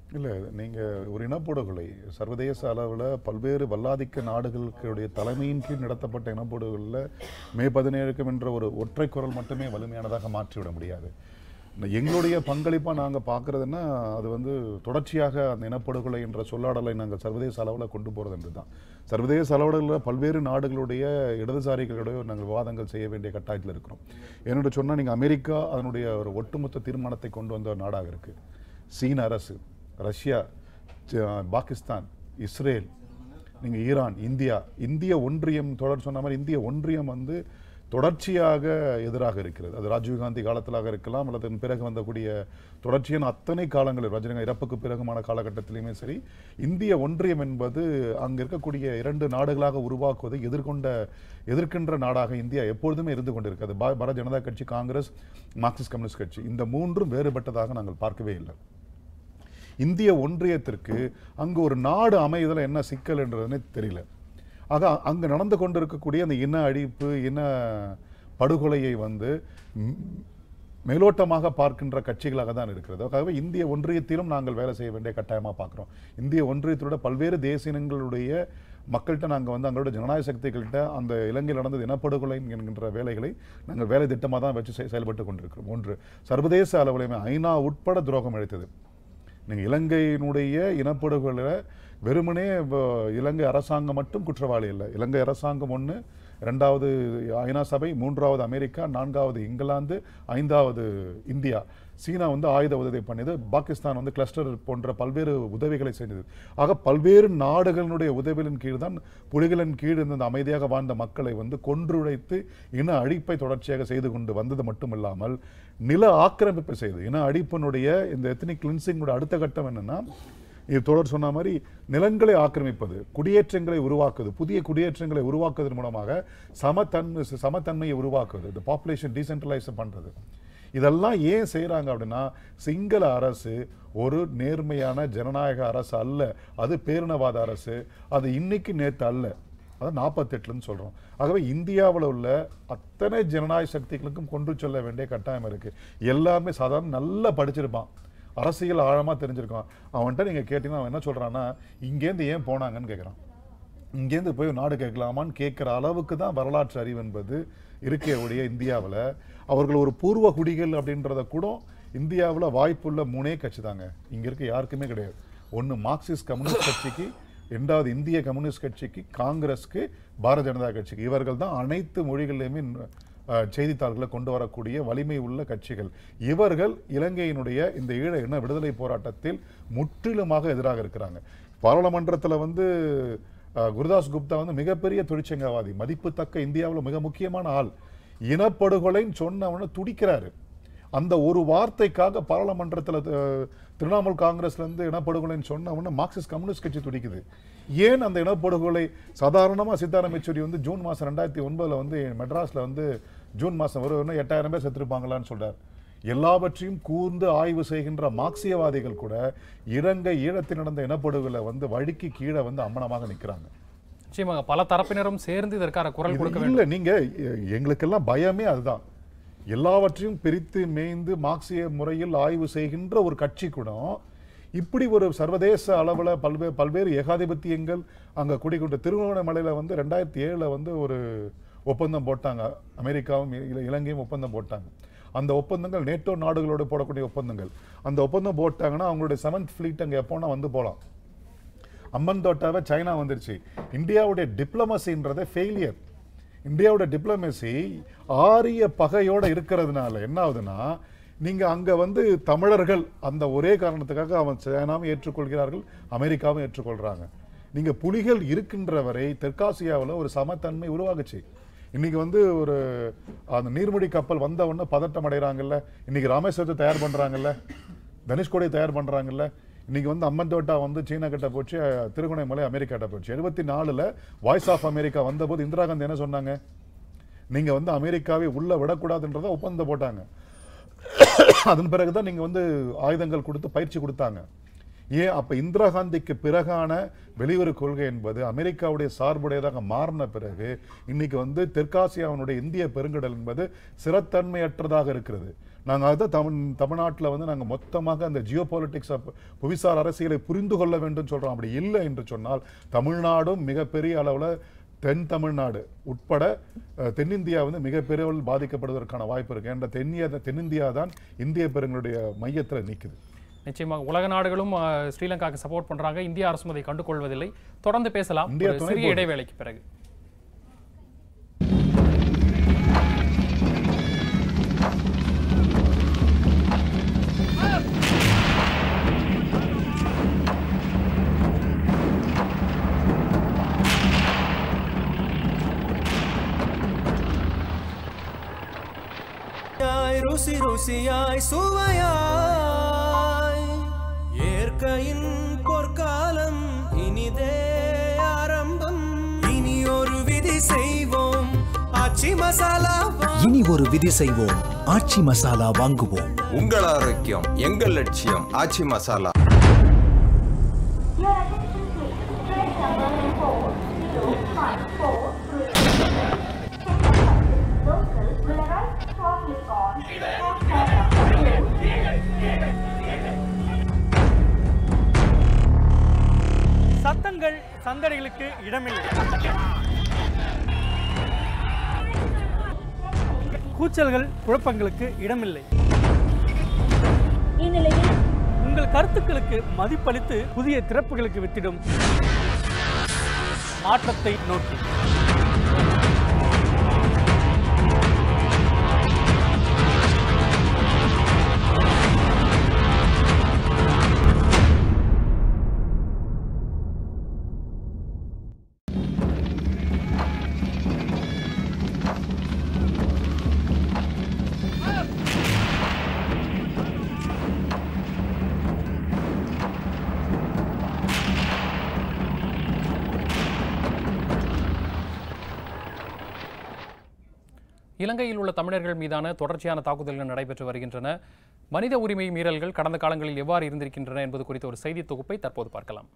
இல்லை நீங்கள் ஒரு இனப்படுகொலை சர்வதேச அளவில் பல்வேறு வல்லாதிக்க நாடுகளுடைய தலைமையின் கீழ் நடத்தப்பட்ட இனப்படுகொலில் மே பதினேழுக்கும் என்ற ஒரு ஒற்றை குரல் மட்டுமே வலிமையானதாக மாற்றிவிட முடியாது இந்த எங்களுடைய பங்களிப்பாக நாங்கள் பார்க்குறதுன்னா அது வந்து தொடர்ச்சியாக அந்த இனப்படுகொலை என்ற சொல்லாடலை நாங்கள் சர்வதேச அளவில் கொண்டு போகிறது என்று தான் சர்வதேச அளவில் பல்வேறு நாடுகளுடைய இடதுசாரிகளுடைய நாங்கள் விவாதங்கள் செய்ய வேண்டிய கட்டாயத்தில் இருக்கிறோம் என்னோட சொன்னால் நீங்கள் அமெரிக்கா அதனுடைய ஒரு ஒட்டுமொத்த தீர்மானத்தை கொண்டு வந்த ஒரு நாடாக இருக்குது சீன அரசு ரஷ்யா ச- பாகிஸ்தான் இஸ்ரேல் நீங்கள் ஈரான் இந்தியா இந்திய ஒன்றியம் தொடர் சொன்ன மாதிரி இந்திய ஒன்றியம் வந்து தொடர்ச்சியாக எதிராக இருக்கிறது அது ராஜீவ்காந்தி காலத்திலாக இருக்கலாம் அல்லது அதன் பிறகு வந்தக்கூடிய தொடர்ச்சியான அத்தனை காலங்களில் ரஜினிகாந்த் இறப்புக்கு பிறகுமான காலகட்டத்திலையுமே சரி இந்திய ஒன்றியம் என்பது அங்கே இருக்கக்கூடிய இரண்டு நாடுகளாக உருவாக்குவதை எதிர்கொண்ட எதிர்க்கின்ற நாடாக இந்தியா எப்பொழுதுமே இருந்து கொண்டிருக்கிறது பா- பாரதிய ஜனதா கட்சி காங்கிரஸ் மார்க்சிஸ்ட் கம்யூனிஸ்ட் கட்சி இந்த மூன்றும் வேறுபட்டதாக நாங்கள் பார்க்கவே இல்லை இந்திய ஒன்றியத்திற்கு அங்கு ஒரு நாடு அமைவதில் என்ன சிக்கல் என்றதுனே தெரியல ஆக அங்கு நடந்து கொண்டிருக்கக்கூடிய அந்த இன அழிப்பு இன படுகொலையை வந்து ம், மேலோட்டமாக பார்க்கின்ற கட்சிகளாக தான் இருக்கிறது ஆகவே இந்திய ஒன்றியத்திலும் நாங்கள் வேலை செய்ய வேண்டிய கட்டாயமாக பார்க்குறோம் இந்திய ஒன்றியத்தோட பல்வேறு தேசியங்களுடைய மக்கள்கிட்ட நாங்கள் வந்து அவங்களோட ஜனநாயக சக்திகள்கிட்ட அந்த இலங்கையில் நடந்தது இனப்படுகொலை என்கின்ற வேலைகளை நாங்கள் வேலை திட்டமாக தான் வச்சு செய்- செயல்பட்டு கொண்டிருக்கிறோம் ஒன்று சர்வதேச அளவிலுமே ஐநா உட்பட துரோகம் அளித்தது நீங்கள் இலங்கையினுடைய இனப்படுகொலை வெறுமனே இப்போ இலங்கை அரசாங்கம் மட்டும் குற்றவாளி இல்லை இலங்கை அரசாங்கம் ஒன்று ரெண்டாவது ஐநா சபை மூன்றாவது அமெரிக்கா நான்காவது இங்கிலாந்து ஐந்தாவது இந்தியா சீனா வந்து ஆயுத உதவி பண்ணியது பாகிஸ்தான் வந்து கிளஸ்டர் போன்ற பல்வேறு உதவிகளை செஞ்சது ஆக பல்வேறு நாடுகளினுடைய உதவிகளின் கீழ் தான் புலிகளின் கீழ் இருந்த அந்த அமைதியாக வாழ்ந்த மக்களை வந்து கொன்றுழைத்து இன அழிப்பை தொடர்ச்சியாக செய்து கொண்டு வந்தது மட்டுமில்லாமல் நில ஆக்கிரமிப்பு செய்து இன அழிப்பினுடைய இந்த எத்தனிக் கிளின்சிங்கோட அடுத்த கட்டம் என்னன்னா இது தொடர் சொன்ன மாதிரி நிலங்களை ஆக்கிரமிப்பது குடியேற்றங்களை உருவாக்குவது புதிய குடியேற்றங்களை உருவாக்குவதன் மூலமாக சமத்தன்மை சமத்தன்மையை உருவாக்குவது இந்த பாப்புலேஷன் டீசென்ட்ரலைஸ் பண்றது இதெல்லாம் ஏன் செய்றாங்க அப்படின்னா சிங்கள அரசு ஒரு நேர்மையான ஜனநாயக அரசு அல்ல அது பேரினவாத அரசு அது இன்னைக்கு நேத்து அல்ல அதான் நாற்பத்தெட்டுலன்னு சொல்றோம் ஆகவே இந்தியாவில் உள்ள அத்தனை ஜனநாயக சக்திகளுக்கும் கொண்டு செல்ல வேண்டிய கட்டாயம் இருக்கு எல்லாமே சாதாரண நல்லா படிச்சிருப்பான் அரசியல் ஆழமா தெரிஞ்சிருக்கான் அவன்கிட்ட நீங்க கேட்டீங்கன்னா அவன் என்ன சொல்றான்னா இங்கேருந்து ஏன் போனாங்கன்னு கேட்குறான் இங்கேருந்து போய் நாடு கேட்கலாமான்னு கேட்குற அளவுக்கு தான் வரலாற்று அறிவு என்பது இருக்கே ஒழிய இந்தியாவில் அவர்கள் ஒரு பூர்வ குடிகள் அப்படின்றத கூட இந்தியாவில் வாய்ப்புள்ள மூணே கட்சி தாங்க இங்கே இருக்க யாருக்குமே கிடையாது ஒன்று மார்க்சிஸ்ட் கம்யூனிஸ்ட் கட்சிக்கு ரெண்டாவது இந்திய கம்யூனிஸ்ட் கட்சிக்கு காங்கிரஸ்க்கு பாரதிய ஜனதா கட்சிக்கு இவர்கள் தான் அனைத்து மொழிகளிலுமே அஹ், செய்தித்தாள்களை கொண்டு வரக்கூடிய வலிமை உள்ள கட்சிகள் இவர்கள் இலங்கையினுடைய இந்த ஈழ இன விடுதலை போராட்டத்தில் முற்றிலுமாக எதிராக இருக்கிறாங்க பாராளுமன்றத்தில் வந்து அஹ், குருதாஸ் குப்தா வந்து மிகப்பெரிய தொழிற்சங்கவாதி மதிப்புத்தக்க இந்தியாவில் மிக முக்கியமான ஆள் இனப்படுகொலைன்னு சொன்னவன துடிக்கிறாரு அந்த ஒரு வார்த்தைக்காக பாராளுமன்றத்தில் திரிணாமுல் காங்கிரஸ்ல இருந்து இனப்படுகொலைன்னு சொன்ன உடனே மார்க்சிஸ்ட் கம்யூனிஸ்ட் கட்சி துடிக்குது ஏன் அந்த இனப்படுகொலை சாதாரணமா சித்தாராம் யெச்சூரி வந்து ஜூன் மாசம் ரெண்டாயிரத்தி ஒன்பதுல வந்து மெட்ராஸ்ல வந்து ஜூன் மாசம் ஒரு எட்டாயிரம் பேர் செத்துருப்பாங்களான்னு சொல்றார் எல்லாவற்றையும் கூர்ந்து ஆய்வு செய்கின்ற மார்க்சியவாதிகள் கூட இலங்கை ஈழத்தில் நடந்த இனப்படுகொலை வந்து வழிக்கு கீழே வந்து அம்மனமாக நிக்கிறாங்க நிச்சயமாக பல தரப்பினரும் சேர்ந்து இதற்கான குரல் இது கொடுக்க இல்ல வேண்டும் நீங்க எ- எங்களுக்கெல்லாம் பயமே அதுதான் எல்லாவற்றையும் பிரித்து மேய்ந்து மார்க்சிய முறையில் ஆய்வு செய்கின்ற ஒரு கட்சி கூட இப்படி ஒரு சர்வதேச அளவுல பல்வேறு பல்வேறு ஏகாதிபத்தியங்கள் அங்க குடிக்கொண்ட திருவண்ணாமலையில வந்து ரெண்டாயிரத்தி ஏழுல வந்து ஒரு ஒப்பந்தம் போட்டாங்க அமெரிக்காவும் இல- இலங்கையும் ஒப்பந்தம் போட்டாங்க அந்த ஒப்பந்தங்கள் நேட்டோ நாடுகளோடு போடக்கூடிய ஒப்பந்தங்கள் அந்த ஒப்பந்தம் போட்டாங்கன்னா அவங்களுடைய செவன்த் ஃபிளீட் அங்க எப்போனா வந்து போலாம் அம்மன் தோட்டாவை சைனா வந்துருச்சு இந்தியாவுடைய டிப்ளமசின்றதே ஃபெயிலியர் இந்தியாவோட டிப்ளமசி ஆரிய பகையோட இருக்கிறதுனால என்ன ஆகுதுன்னா நீங்க அங்க வந்து தமிழர்கள் அந்த ஒரே காரணத்துக்காக அவன் சைனாவும் ஏற்றுக்கொள்கிறார்கள் அமெரிக்காவும் ஏற்றுக்கொள்றாங்க நீங்க புலிகள் இருக்கின்ற வரை தெற்காசியாவில் ஒரு சமத்தன்மை உருவாகுச்சு இன்னைக்கு வந்து ஒரு அந்த நீர்மூழ்கி கப்பல் வந்த உடனே பதட்டம் அடைகிறாங்கல்ல இன்னைக்கு ராமேஸ்வரத்தை தயார் பண்றாங்கல்ல தனுஷ்கோடி தயார் பண்றாங்கல்ல இன்னைக்கு வந்து அம்மன் தோட்டா வந்து சீனா கிட்ட போச்சு அஹ், திருகோணமலை அமெரிக்கா கிட்ட போச்சு எழுபத்தி நாலுல வாய்ஸ் ஆஃப் அமெரிக்கா வந்தபோது இந்திரா காந்தி என்ன சொன்னாங்க நீங்க வந்து அமெரிக்காவை உள்ள விடக்கூடாதுன்றத ஒப்பந்தம் போட்டாங்க அதன் பிறகுதான் நீங்க வந்து ஆயுதங்கள் கொடுத்து பயிற்சி கொடுத்தாங்க ஏன் அப்ப இந்திரா காந்திக்கு பிறகான வெளியுறவு கொள்கை என்பது அமெரிக்காவுடைய சார்புடையதாக மாறின பிறகு இன்னைக்கு வந்து தெற்காசியாவினுடைய இந்திய பெருங்கடல் என்பது சிறத்தன்மையற்றதாக இருக்கிறது நாங்கள் அதை தமிழ் தமிழ்நாட்டில் வந்து நாங்கள் மொத்தமாக அந்த ஜியோ பாலிட்டிக்ஸ் புவிசார் அரசியலை புரிந்து கொள்ள வேண்டும் சொல்கிறோம் அப்படி இல்லை என்று சொன்னால் தமிழ்நாடும் மிகப்பெரிய அளவில் தென் தமிழ்நாடு உட்பட அஹ், தென்னிந்தியா வந்து மிகப்பெரிய அளவில் பாதிக்கப்படுவதற்கான வாய்ப்பு இருக்கு என்ற தென்னிய தென்னிந்தியா தான் இந்திய பெருங்களுடைய மையத்தில் நிற்குது நிச்சயமாக உலக நாடுகளும் அஹ், ஸ்ரீலங்காவுக்கு சப்போர்ட் பண்றாங்க இந்திய அரசும் அதை கண்டுகொள்வதில்லை தொடர்ந்து பேசலாம் இந்தியா ஒரு துணை சிறிய போகுது. இடைவேளைக்கு பிறகு சுவையாய் ருசி ருசியாய் சுவையாய் இயற்கையின் பொற்காலம் இனிதே ஆரம்பம் இனி ஒரு விதி செய்வோம் ஆச்சி மசாலா இனி ஒரு விதி செய்வோம் ஆச்சி மசாலா வாங்குவோம் உங்கள் ஆரோக்கியம் எங்கள் லட்சியம் ஆச்சி மசாலா சத்தங்கள் சந்தடிகளுக்கு இடமில்லை கூச்சல்கள் குழப்பங்களுக்கு இடமில்லை உங்கள் கருத்துக்களுக்கு மதிப்பளித்து புதிய திறப்புகளுக்கு வித்திடும் மாற்றத்தை நோக்கி இலங்கையில் உள்ள தமிழர்கள் மீதான தொடர்ச்சியான தாக்குதல்கள் நடைபெற்று வருகின்றன மனித உரிமை மீறல்கள் கடந்த காலங்களில் எவ்வாறு இருந்திருக்கின்றன என்பது குறித்த ஒரு செய்தி தொகுப்பை தற்போது பார்க்கலாம்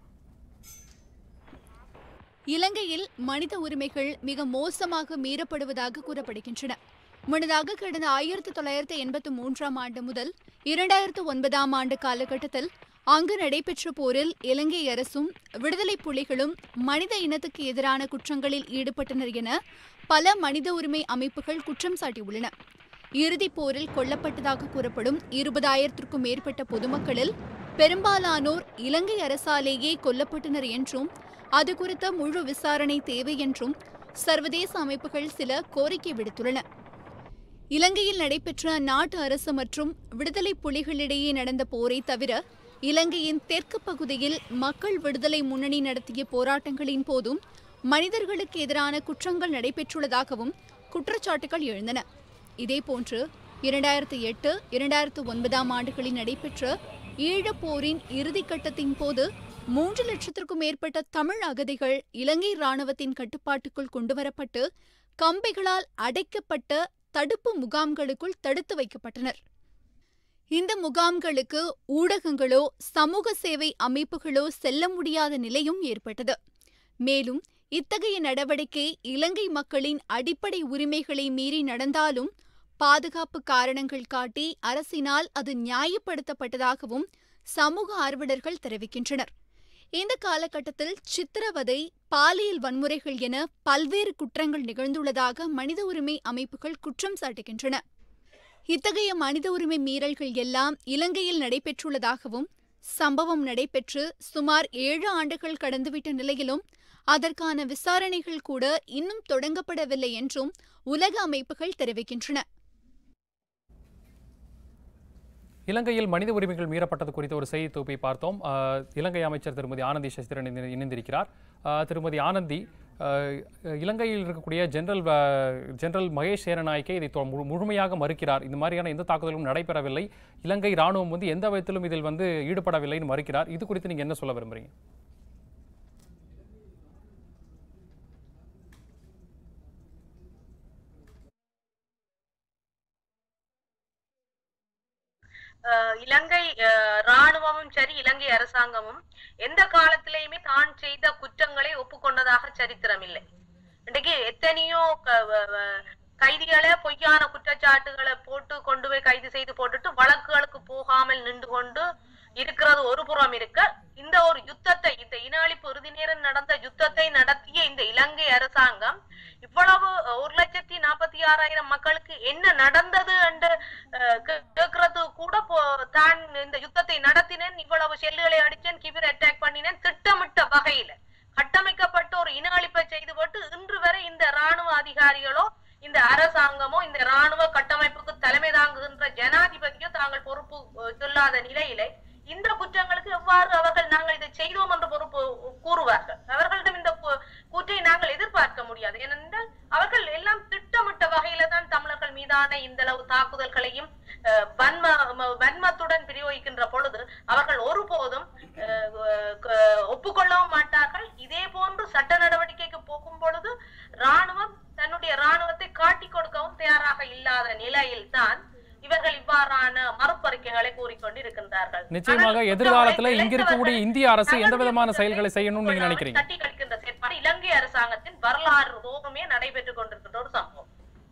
இலங்கையில் மனித உரிமைகள் மிக மோசமாக மீறப்படுவதாக கூறப்படுகின்றன முன்னதாக கடந்த ஆயிரத்தி தொள்ளாயிரத்தி எண்பத்தி மூன்றாம் ஆண்டு முதல் இரண்டாயிரத்து ஒன்பதாம் ஆண்டு காலகட்டத்தில் அங்கு நடைபெற்ற போரில் இலங்கை அரசும் விடுதலை புலிகளும் மனித இனத்துக்கு எதிரான குற்றங்களில் ஈடுபட்டனர் என பல மனித உரிமை அமைப்புகள் குற்றம் சாட்டியுள்ளன இறுதிப் போரில் கொல்லப்பட்டதாக கூறப்படும் இருபதாயிரத்திற்கும் மேற்பட்ட பொதுமக்களில் பெரும்பாலானோர் இலங்கை அரசாலேயே கொல்லப்பட்டனர் என்றும் அது குறித்த முழு விசாரணை தேவை என்றும் சர்வதேச அமைப்புகள் சில கோரிக்கை விடுத்துள்ளன இலங்கையில் நடைபெற்ற அந்நாட்டு அரசு மற்றும் விடுதலை புலிகளிடையே நடந்த போரை தவிர இலங்கையின் தெற்கு பகுதியில் மக்கள் விடுதலை முன்னணி நடத்திய போராட்டங்களின் போதும் மனிதர்களுக்கு எதிரான குற்றங்கள் நடைபெற்றுள்ளதாகவும் குற்றச்சாட்டுகள் எழுந்தன இதேபோன்று இரண்டாயிரத்தி எட்டு இரண்டாயிரத்து ஒன்பதாம் ஆண்டுகளில் நடைபெற்ற ஈழப் போரின் இறுதிக்கட்டத்தின் போது மூன்று லட்சத்திற்கும் மேற்பட்ட தமிழ் அகதிகள் இலங்கை இராணுவத்தின் கட்டுப்பாட்டுக்குள் கொண்டுவரப்பட்டு கம்பிகளால் அடைக்கப்பட்ட தடுப்பு முகாம்களுக்குள் தடுத்து வைக்கப்பட்டனர் இந்த முகாம்களுக்கு ஊடகங்களோ சமூக சேவை அமைப்புகளோ செல்ல முடியாத நிலையும் ஏற்பட்டது மேலும் இத்தகைய நடவடிக்கை இலங்கை மக்களின் அடிப்படை உரிமைகளை மீறி நடந்தாலும் பாதுகாப்பு காரணங்கள் காட்டி அரசினால் அது நியாயப்படுத்தப்பட்டதாகவும் சமூக ஆர்வலர்கள் தெரிவிக்கின்றனர் இந்த காலகட்டத்தில் சித்திரவதை பாலியல் வன்முறைகள் என பல்வேறு குற்றங்கள் நிகழ்ந்துள்ளதாக மனித உரிமை அமைப்புகள் குற்றம் சாட்டுகின்றன இத்தகைய மனித உரிமை மீறல்கள் எல்லாம் இலங்கையில் நடைபெற்றுள்ளதாகவும் சம்பவம் நடைபெற்று சுமார் ஏழு ஆண்டுகள் கடந்துவிட்ட நிலையிலும் அதற்கான விசாரணைகள் கூட இன்னும் தொடங்கப்படவில்லை என்றும் உலக அமைப்புகள் தெரிவிக்கின்றன இலங்கையில் மனித உரிமைகள் மீறப்பட்டது குறித்த ஒரு செய்தி தொகுப்பை பார்த்தோம் அஹ், இலங்கை அமைச்சர் திருமதி ஆனந்தி சசிதரன் இணைந்து- இணைந்திருக்கிறார் அஹ், திருமதி ஆனந்தி அஹ், இலங்கையில் இருக்கக்கூடிய ஜெனரல் வ- ஜெனரல் மகேஷ் சேனநாயக்கே இதை தொ- முழு- முழுமையாக மறுக்கிறார் இந்த மாதிரியான எந்த தாக்குதலும் நடைபெறவில்லை இலங்கை ராணுவம் வந்து எந்த விதத்திலும் இதில் வந்து ஈடுபடவில்லைன்னு மறுக்கிறார் இது குறித்து நீங்க என்ன சொல்ல விரும்புறீங்க அஹ், இலங்கை அஹ், ராணுவமும் சரி இலங்கை அரசாங்கமும் எந்த காலத்திலேயுமே தான் செய்த குற்றங்களை ஒப்புக்கொண்டதாக சரித்திரம் இல்லை இன்றைக்கு எத்தனையோ க- வ- வ- கைதிகளை பொய்யான குற்றச்சாட்டுகளை போட்டு கொண்டு போய் கைது செய்து போட்டுட்டு வழக்குகளுக்கு போகாமல் நின்று கொண்டு இருக்கிறது ஒரு புறம் இருக்க இந்த ஒரு யுத்தத்தை இந்த இன அழிப்பு இறுதி நேரம் நடந்த யுத்தத்தை நடத்திய இந்த இலங்கை அரசாங்கம் இவ்வளவு அஹ், ஒரு லட்சத்தி நாற்பத்தி ஆறாயிரம் மக்களுக்கு என்ன நடந்தது என்று அஹ், கே- கேட்கறது கூட போ- தான் இந்த யுத்தத்தை நடத்தினேன் இவ்வளவு செல்லுகளை அடிச்சேன் கிபிர் அட்டாக் பண்ணினேன் திட்டமிட்ட வகையில கட்டமைக்கப்பட்ட ஒரு இன அழிப்பை செய்து போட்டு இன்று வரை இந்த ராணுவ அதிகாரிகளோ இந்த அரசாங்கமோ இந்த ராணுவ கட்டமைப்புக்கு தலைமை தாங்குகின்ற ஜனாதிபதியோ தாங்கள் பொறுப்பு அஹ், சொல்லாத நிலையிலே இந்த குற்றங்களுக்கு எவ்வாறு அவர்கள் நாங்கள் இதை செய்தோம் என்று பொறுப்பு கூறுவார்கள் அவர்களிடம் இந்த கு- கூற்றை நாங்கள் எதிர்பார்க்க முடியாது ஏனென்றால் அவர்கள் எல்லாம் திட்டமிட்ட வகையில தான் தமிழர்கள் மீதான இந்த அளவு தாக்குதல்களையும் அஹ், வன்ம ம- வன்மத்துடன் பிரயோகிக்கின்ற பொழுது அவர்கள் ஒருபோதும் அஹ், க- ஒப்புக்கொள்ளவும் மாட்டார்கள் இதே போன்று சட்ட நடவடிக்கைக்கு போகும் பொழுது ராணுவம் தன்னுடைய ராணுவத்தை காட்டிக் கொடுக்கவும் தயாராக இல்லாத நிலையில் தான் இவர்கள் இவ்வாறான மறுப்பறிக்கைகளை கூறிக்கொண்டு இருக்கின்றார்கள் நிச்சயமாக ஆனால் எதிர்காலத்துல குற்றங்களை இங்க இருக்கக்கூடிய இந்திய அரசு எந்த விதமான செயல்களை செய்யணும்னு நீங்க நினைக்கிறீங்க தட்டி கழிக்கின்ற செயற்பாடு இலங்கை அரசாங்கத்தின் வரலாறு ரோகமே நடைபெற்றுக் கொண்டிருக்கின்ற ஒரு சம்பவம்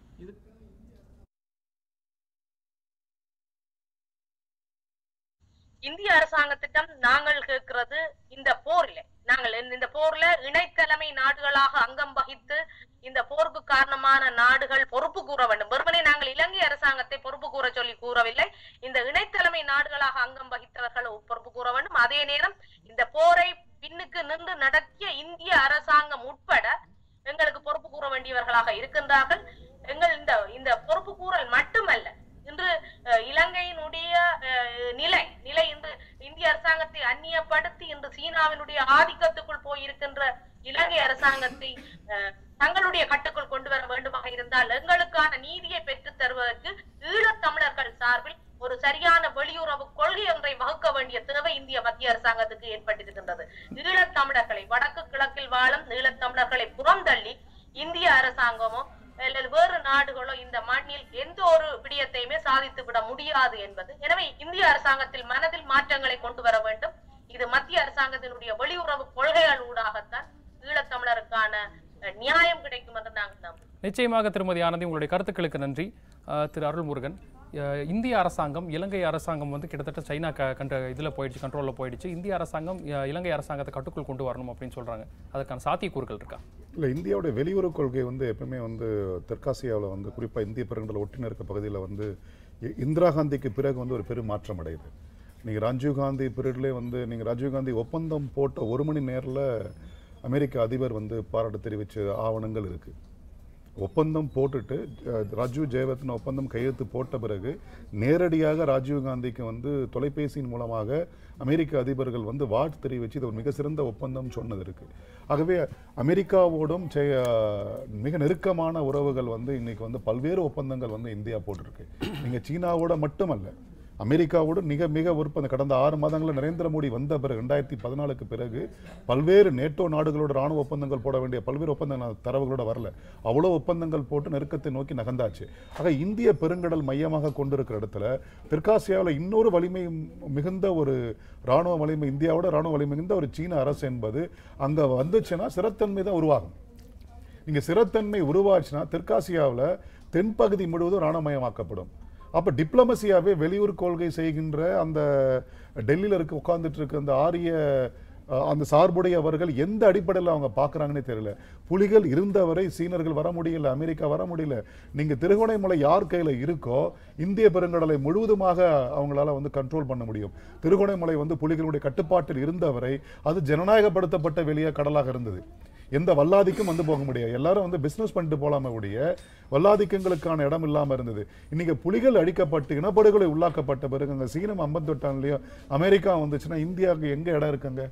இந்திய அரசாங்கத்திடம் நாங்கள் கேட்கிறது இந்த போரில நாங்கள் இந்த- இந்த போர்ல இணைத்தலைமை நாடுகளாக அங்கம் வகித்து இந்த போருக்கு காரணமான நாடுகள் பொறுப்பு கூற வேண்டும் வெறுமனே நாங்கள் இலங்கை அரசாங்கத்தை பொறுப்பு கூற சொல்லி கூறவில்லை இந்த இணைத்தலைமை நாடுகளாக அங்கம் வகித்தவர்கள் பொறுப்பு கூற வேண்டும் அதே நேரம் இந்த போரை பின்னுக்கு நின்று நடத்திய இந்திய அரசாங்கம் உட்பட எங்களுக்கு பொறுப்பு கூற வேண்டியவர்களாக இருக்கின்றார்கள் எங்கள் இந்த இந்த பொறுப்பு கூறல் மட்டுமல்ல இன்று அஹ், இலங்கையினுடைய அஹ், நிலை நிலை இன்று இந்திய அரசாங்கத்தை அந்நியப்படுத்தி இன்று சீனாவினுடைய ஆதிக்கத்துக்குள் போயிருக்கின்ற இலங்கை அரசாங்கத்தை அஹ், தங்களுடைய கட்டுக்குள் கொண்டு வர வேண்டுமாக இருந்தால் எங்களுக்கான நீதியை பெற்றுத் தருவதற்கு ஈழத் தமிழர்கள் சார்பில் ஒரு சரியான வெளியுறவு கொள்கை ஒன்றை வகுக்க வேண்டிய தேவை இந்திய மத்திய அரசாங்கத்துக்கு ஏற்பட்டிருக்கின்றது ஈழத் தமிழர்களை வடக்கு கிழக்கில் வாழும் ஈழத் தமிழர்களை புறந்தள்ளி இந்திய அரசாங்கமோ அல்லது வேறு நாடுகளோ இந்த மண்ணில் எந்த ஒரு விடயத்தையுமே சாதித்து விட முடியாது என்பது எனவே இந்திய அரசாங்கத்தில் மனதில் மாற்றங்களை கொண்டு வர வேண்டும் இது மத்திய அரசாங்கத்தினுடைய வெளியுறவு கொள்கைகள் ஊடாகத்தான் ஈழத்தமிழருக்கான அஹ், நியாயம் கிடைக்கும் என்று நாங்கள் நம்புகிறோம் நிச்சயமாக திருமதி ஆனந்தி உங்களுடைய கருத்துக்களுக்கு நன்றி அஹ், திரு அருள்முருகன் அஹ், இந்திய அரசாங்கம் இலங்கை அரசாங்கம் வந்து கிட்டத்தட்ட சைனா க கண்ட இதில் போயிடுச்சு கண்ட்ரோலில் போயிடுச்சு இந்திய அரசாங்கம் அஹ், இலங்கை அரசாங்கத்தை கட்டுக்குள் கொண்டு வரணும் அப்படின்னு சொல்றாங்க அதுக்கான சாத்தியக்கூறுகள் இருக்கா இல்லை இந்தியாவுடைய வெளியுறவு கொள்கை வந்து எப்பவுமே வந்து தெற்காசியாவில் வந்து குறிப்பாக இந்திய பெருங்கடல் ஒட்டி இருக்க பகுதியில் வந்து இ- இந்திரா காந்திக்கு பிறகு வந்து ஒரு பெரும் மாற்றம் அடையுது நீங்கள் ராஜீவ் காந்தி பீரியட்லேயே வந்து நீங்கள் ராஜீவ் காந்தி ஒப்பந்தம் போட்ட ஒரு மணி நேரில் அமெரிக்க அதிபர் வந்து பாராட்டு தெரிவித்த ஆவணங்கள் இருக்குது ஒப்பந்தம் போட்டுட்டு அஹ், ராஜீவ் ஜெயவர்தன ஒப்பந்தம் கையெழுத்து போட்ட பிறகு நேரடியாக ராஜீவ் காந்திக்கு வந்து தொலைபேசியின் மூலமாக அமெரிக்க அதிபர்கள் வந்து வாழ்த்து தெரிவித்து இது ஒரு மிக சிறந்த ஒப்பந்தம் சொன்னது இருக்கு ஆகவே அமெரிக்காவோடும் செ- மிக நெருக்கமான உறவுகள் வந்து இன்னைக்கு வந்து பல்வேறு ஒப்பந்தங்கள் வந்து இந்தியா போட்டிருக்கு நீங்க சீனாவோட மட்டுமல்ல அமெரிக்காவோடு மிக மிக ஒப்பந்த கடந்த ஆறு மாதங்களில் நரேந்திர மோடி வந்த பிறகு ரெண்டாயிரத்தி பதினாலுக்கு பிறகு பல்வேறு நேட்டோ நாடுகளோட ராணுவ ஒப்பந்தங்கள் போட வேண்டிய பல்வேறு ஒப்பந்தங்கள் தரவுகளோட வரல அவ்வளோ ஒப்பந்தங்கள் போட்டு நெருக்கத்தை நோக்கி நகர்ந்தாச்சு ஆக இந்திய பெருங்கடல் மையமாக கொண்டிருக்கிற இடத்துல தெற்காசியாவில் இன்னொரு வலிமை மிகுந்த ஒரு ராணுவ வலிமை இந்தியாவோட ராணுவ வலிமை மிகுந்த ஒரு சீன அரசு என்பது அங்கே வந்துச்சுன்னா சிறத்தன்மை தான் உருவாகும் நீங்க சிறத்தன்மை உருவாச்சுன்னா தெற்காசியாவில் தென்பகுதி முழுவதும் ராணுவமயமாக்கப்படும் அப்போ டிப்ளமசியாவே வெளியூர் கொள்கை செய்கின்ற அந்த டெல்லியில் இருக்க உட்கார்ந்துட்டு இருக்க அந்த ஆரிய அஹ், அந்த சார்புடையவர்கள் எந்த அடிப்படையில் அவங்க பார்க்குறாங்கன்னே தெரியல புலிகள் இருந்தவரை சீனர்கள் வர முடியல அமெரிக்கா வர முடியல நீங்க திருகோணமலை யார் கையில் இருக்கோ இந்திய பெருங்கடலை முழுவதுமாக அவங்களால வந்து கண்ட்ரோல் பண்ண முடியும் திருகோணமலை வந்து புலிகளுடைய கட்டுப்பாட்டில் இருந்தவரை அது ஜனநாயகப்படுத்தப்பட்ட வெளியே கடலாக இருந்தது எந்த வல்லாதிக்கும் வந்து போக முடியாது எல்லாரும் வந்து பிசினஸ் பண்ணிட்டு போலாமே ஒழிய வல்லாதிக்கங்களுக்கான இடம் இல்லாம இருந்தது இன்னைக்கு புலிகள் அழிக்கப்பட்டு இனப்படுகொலை உள்ளாக்கப்பட்ட பிறகு அங்க சீனம் ஐம்பத்தொட்டான்லயும் அமெரிக்கா வந்துச்சுன்னா இந்தியாவுக்கு எங்க இடம் இருக்குங்க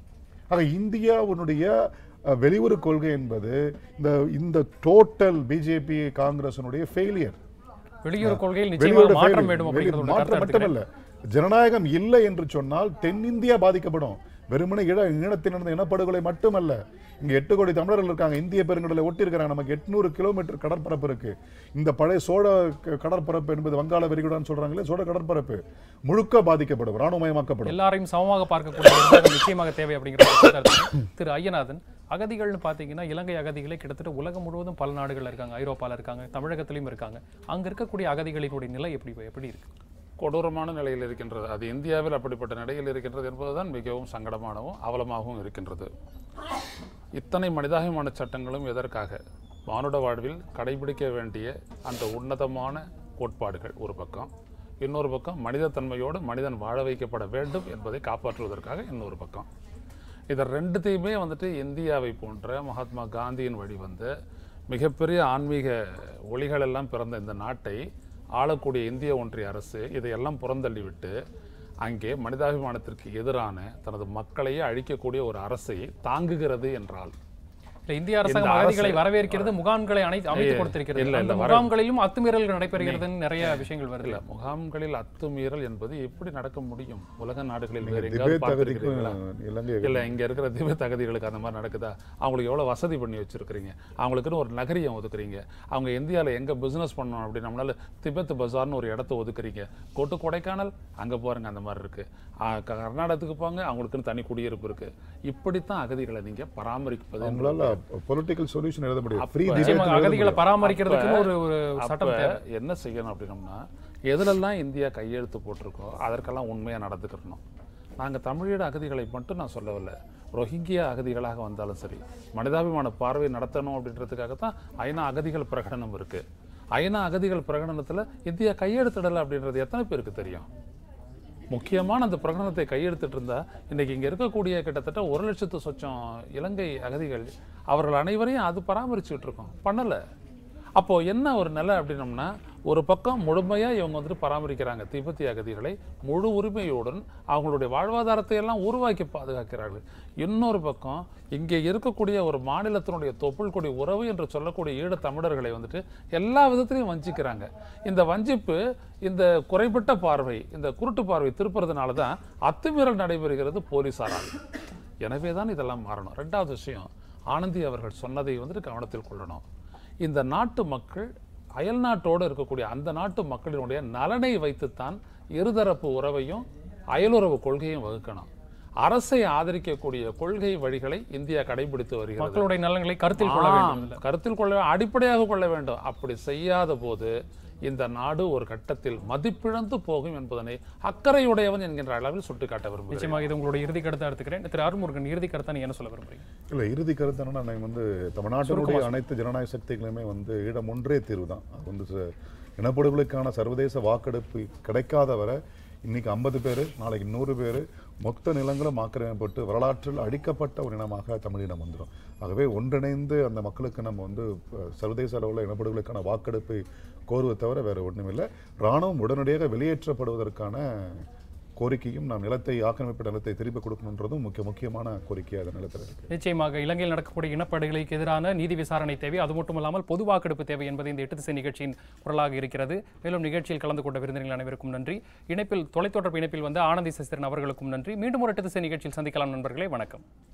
ஆக இந்தியாவுடைய அஹ், வெளியுறவு கொள்கை என்பது இந்த இந்த டோட்டல் பிஜேபி காங்கிரஸினுடைய ஃபெயிலியர் வெளியுறவு கொள்கையில் நிச்சயமாக மாற்றம் வேண்டும் அப்படிங்கிறது உங்களுடைய மாற்றம் கருத்தை மட்டுமல்ல ஜனநாயகம் இல்லை என்று சொன்னால் தென்னிந்தியா பாதிக்கப்படும் வெறுமனே இட ஈழத்தில் நடந்த இனப்படுகொலை மட்டுமல்ல இங்க எட்டு கோடி தமிழர்கள் இருக்காங்க இந்திய பெருங்கடலை ஒட்டி இருக்கிறாங்க நமக்கு எட்நூறு கிலோமீட்டர் கடற்பரப்பு இருக்கு இந்த பழைய சோழ க- கடற்பரப்பு என்பது வங்காள விரிகுடான்னு சொல்றாங்களே சோழ கடற்பரப்பு முழுக்க பாதிக்கப்படும் ராணுவமயமாக்கப்படும் எல்லாரையும் சமமாக பார்க்கக்கூடிய நிர்வாகம் நிச்சயமாக தேவை அப்படிங்கிற ஒரு கருத்து. திரு ஐயநாதன் அகதிகள்னு பார்த்தீங்கன்னா இலங்கை அகதிகளே கிட்டத்தட்ட உலகம் முழுவதும் பல நாடுகள்ல இருக்காங்க ஐரோப்பால இருக்காங்க தமிழகத்திலையும் இருக்காங்க அங்க இருக்கக்கூடிய அகதிகளினுடைய நிலை எப்படி எப்படி இருக்கு கொடூரமான நிலையில் இருக்கின்றது அது இந்தியாவில் அப்படிப்பட்ட நிலையில் இருக்கின்றது என்பதுதான் மிகவும் சங்கடமானவும் அவலமாகவும் இருக்கின்றது இத்தனை மனிதாபிமான சட்டங்களும் எதற்காக மானுட வாழ்வில் கடைபிடிக்க வேண்டிய அந்த உன்னதமான கோட்பாடுகள் ஒரு பக்கம் இன்னொரு பக்கம் மனிதத்தன்மையோடு மனிதன் வாழ வைக்கப்பட வேண்டும் என்பதை காப்பாற்றுவதற்காக இன்னொரு பக்கம் இதை ரெண்டுத்தையுமே வந்துட்டு இந்தியாவை போன்ற மகாத்மா காந்தியின் வழி வந்த மிகப்பெரிய ஆன்மீக ஒளிகள் எல்லாம் பிறந்த இந்த நாட்டை ஆளக்கூடிய இந்திய ஒன்றிய அரசு இதையெல்லாம் புறந்தள்ளிவிட்டு அங்கே மனிதாபிமானத்திற்கு எதிரான தனது மக்களையே அழிக்கக்கூடிய ஒரு அரசை தாங்குகிறது என்றால் இல்ல, இந்திய அரசாங்கம் இந்த அரசு- அகதிகளை வரவேற்கிறது முகாம்களை அனை அமைத்து இல்ல, கொடுத்திருக்கிறது இல்ல, அந்த இல்ல, வர- முகாம்களிலும் அத்துமீறல்கள் நடைபெறுகிறதுன்னு நிறைய விஷயங்கள் வருது இல்ல முகாம்களில் அத்துமீறல் என்பது எப்படி நடக்க முடியும் உலக நாடுகளில் நீங்க வேற எங்கேயாவது திபேத் அகதிக்கும் பார்த்திருக்கிறீங்களா? இலங்கை இல்ல இங்க இருக்கிற திபெத் அகதிகளுக்கு அந்த மாதிரி நடக்குதா அவங்களுக்கு எவ்வளவு வசதி பண்ணி வச்சிருக்கிறீங்க அவங்களுக்குன்னு ஒரு நகரியம் ஒதுக்குறீங்க அவங்க இந்தியால எங்க பிசினஸ் பண்ணணும் அப்படி நம்மளால திபெத் பஜார்னு ஒரு இடத்த ஒதுக்குறீங்க கோட்டு கொடைக்கானல் அங்க போறங்க அந்த மாதிரி இருக்கு ஆ, க- கர்நாடகத்துக்கு போங்க அவங்களுக்குன்னு தனி குடியிருப்பு இருக்கு இப்படித்தான் அகதிகளை நீங்க பராமரிப்பது அவங்களால பொலிட்டிக்கல் சொல்யூஷன் எழுத முடியும் ஃப்ரீ நிச்சயமாக அகதிகளை பராமரிக்கிறதுக்குன்னு ஒரு ஒரு சட்டம் அப்ப தேவை என்ன செய்யணும் அப்படின்னம்னா எதுலெல்லாம் இந்தியா கையெழுத்து போட்டிருக்கோ அதற்கெல்லாம் உண்மையா நடந்துக்கிறணும் நாங்க தமிழீழ அகதிகளை மட்டும் நான் சொல்லவில்லை ரோஹிங்கியா அகதிகளாக வந்தாலும் சரி மனிதாபிமான பார்வை நடத்தணும் அப்படின்றதுக்காக தான் ஐநா அகதிகள் பிரகடனம் இருக்கு ஐநா அகதிகள் பிரகடனத்துல இந்தியா கையெழுத்திடலை அப்படின்றது எத்தனை பேருக்கு தெரியும் முக்கியமான அந்த பிரகடனத்தை கையெழுத்திட்டு இருந்தா இன்னைக்கு இங்க இருக்கக்கூடிய கிட்டத்தட்ட ஒரு லட்சத்து சொச்சம் இலங்கை அகதிகள் அவர்கள் அனைவரையும் அது பராமரிச்சுட்டு இருக்கோம் பண்ணல அப்போ என்ன ஒரு நிலை அப்படின்னம்னா ஒரு பக்கம் முழுமையா இவங்க வந்துட்டு பராமரிக்கிறாங்க திபெத்திய அகதிகளை முழு உரிமையுடன் அவங்களுடைய வாழ்வாதாரத்தை எல்லாம் உருவாக்கி பாதுகாக்கிறார்கள் இன்னொரு பக்கம் இங்கே இருக்கக்கூடிய ஒரு மாநிலத்தினுடைய தொப்புள் கொடி உறவு என்று சொல்லக்கூடிய ஈழ தமிழர்களை வந்துட்டு எல்லா விதத்திலையும் வஞ்சிக்கிறாங்க இந்த வஞ்சிப்பு இந்த குறைபட்ட பார்வை இந்த குருட்டு பார்வை திருப்புறதுனால தான் அத்துமீறல் நடைபெறுகிறது போலீசாரால் எனவே தான் இதெல்லாம் மாறணும் ரெண்டாவது விஷயம் ஆனந்தி அவர்கள் சொன்னதை வந்துட்டு கவனத்தில் கொள்ளணும் இந்த நாட்டு மக்கள் அயல் நாட்டோடு இருக்கக்கூடிய அந்த நாட்டு மக்களினுடைய நலனை வைத்துத்தான் இருதரப்பு உறவையும் அயலுறவு கொள்கையும் வகுக்கணும் அரசை ஆதரிக்கக்கூடிய கொள்கை வழிகளை இந்தியா கடைபிடித்து வருகிறது மக்களுடைய நலன்களை கருத்தில் கொள்ள ஆம், வேண்டும் இதுல. கருத்தில் கொள்ள வே- அடிப்படையாக கொள்ள வேண்டும் அப்படி செய்யாத போது இந்த நாடு ஒரு கட்டத்தில் மதிப்பிழந்து போகும் என்பதனை அக்கறையுடையவன் என்கின்ற அளவில் சுட்டிக்காட்ட விரும்புகிறேன் நிச்சயமாக இது உங்களுடைய இறுதி கருத்தா எடுத்துக்கிறேன் திரு அருமுருகன் இறுதி கருத்தா நீங்க என்ன சொல்ல விரும்புறீங்க இல்ல இறுதி கருத்து என்னன்னா நான் வந்து தமிழ்நாட்டினுடைய சுருக்கமா அனைத்து ஜனநாயக சக்திகளுமே வந்து இடம் ஒன்றே தீர்வு தான் அது வந்து ச- இனப்படுகொலைக்கான சர்வதேச வாக்கெடுப்பு கிடைக்காத வரை இன்னைக்கு ஐம்பது பேர் நாளைக்கு நூறு பேர் மொத்த நிலங்களும் ஆக்கிரமிப்பட்டு வரலாற்றில் அழிக்கப்பட்ட ஒரு இனமாக தமிழினம் வந்துடும் ஆகவே ஒன்றிணைந்து அந்த மக்களுக்கு நம்ம வந்து அஹ், சர்வதேச அளவில் இனப்படுகொலைக்கான வாக்கெடுப்பை கோருவதை தவிர வேற ஒன்றுமில்லை இராணுவம் உடனடியாக வெளியேற்றப்படுவதற்கான கோரிக்கையும் நாம் நிலத்தை ஆக்கிரமிப்பு நிலத்தை திருப்பி கொடுக்கணுன்றதும் முக்கிய முக்கியமான கோரிக்கையாக அந்த நிலத்தில் இருக்கு நிச்சயமாக இலங்கையில் நடக்கக்கூடிய இனப்படுகொலைக்கு எதிரான நீதி விசாரணை தேவை அது மட்டுமல்லாமல் பொது வாக்கெடுப்பு தேவை என்பது இந்த எட்டு திசை நிகழ்ச்சியின் குரலாக இருக்கிறது மேலும் நிகழ்ச்சியில் கலந்து கொண்ட விருந்தினர்கள் அனைவருக்கும் நன்றி இணைப்பில் தொலைத்தொடர்பு இணைப்பில் வந்த ஆனந்தி சசிதரன் அவர்களுக்கும் நன்றி மீண்டும் ஒரு எட்டு திசை நிகழ்ச்சியில் சந்திக்கலாம் நண்பர்களே வணக்கம்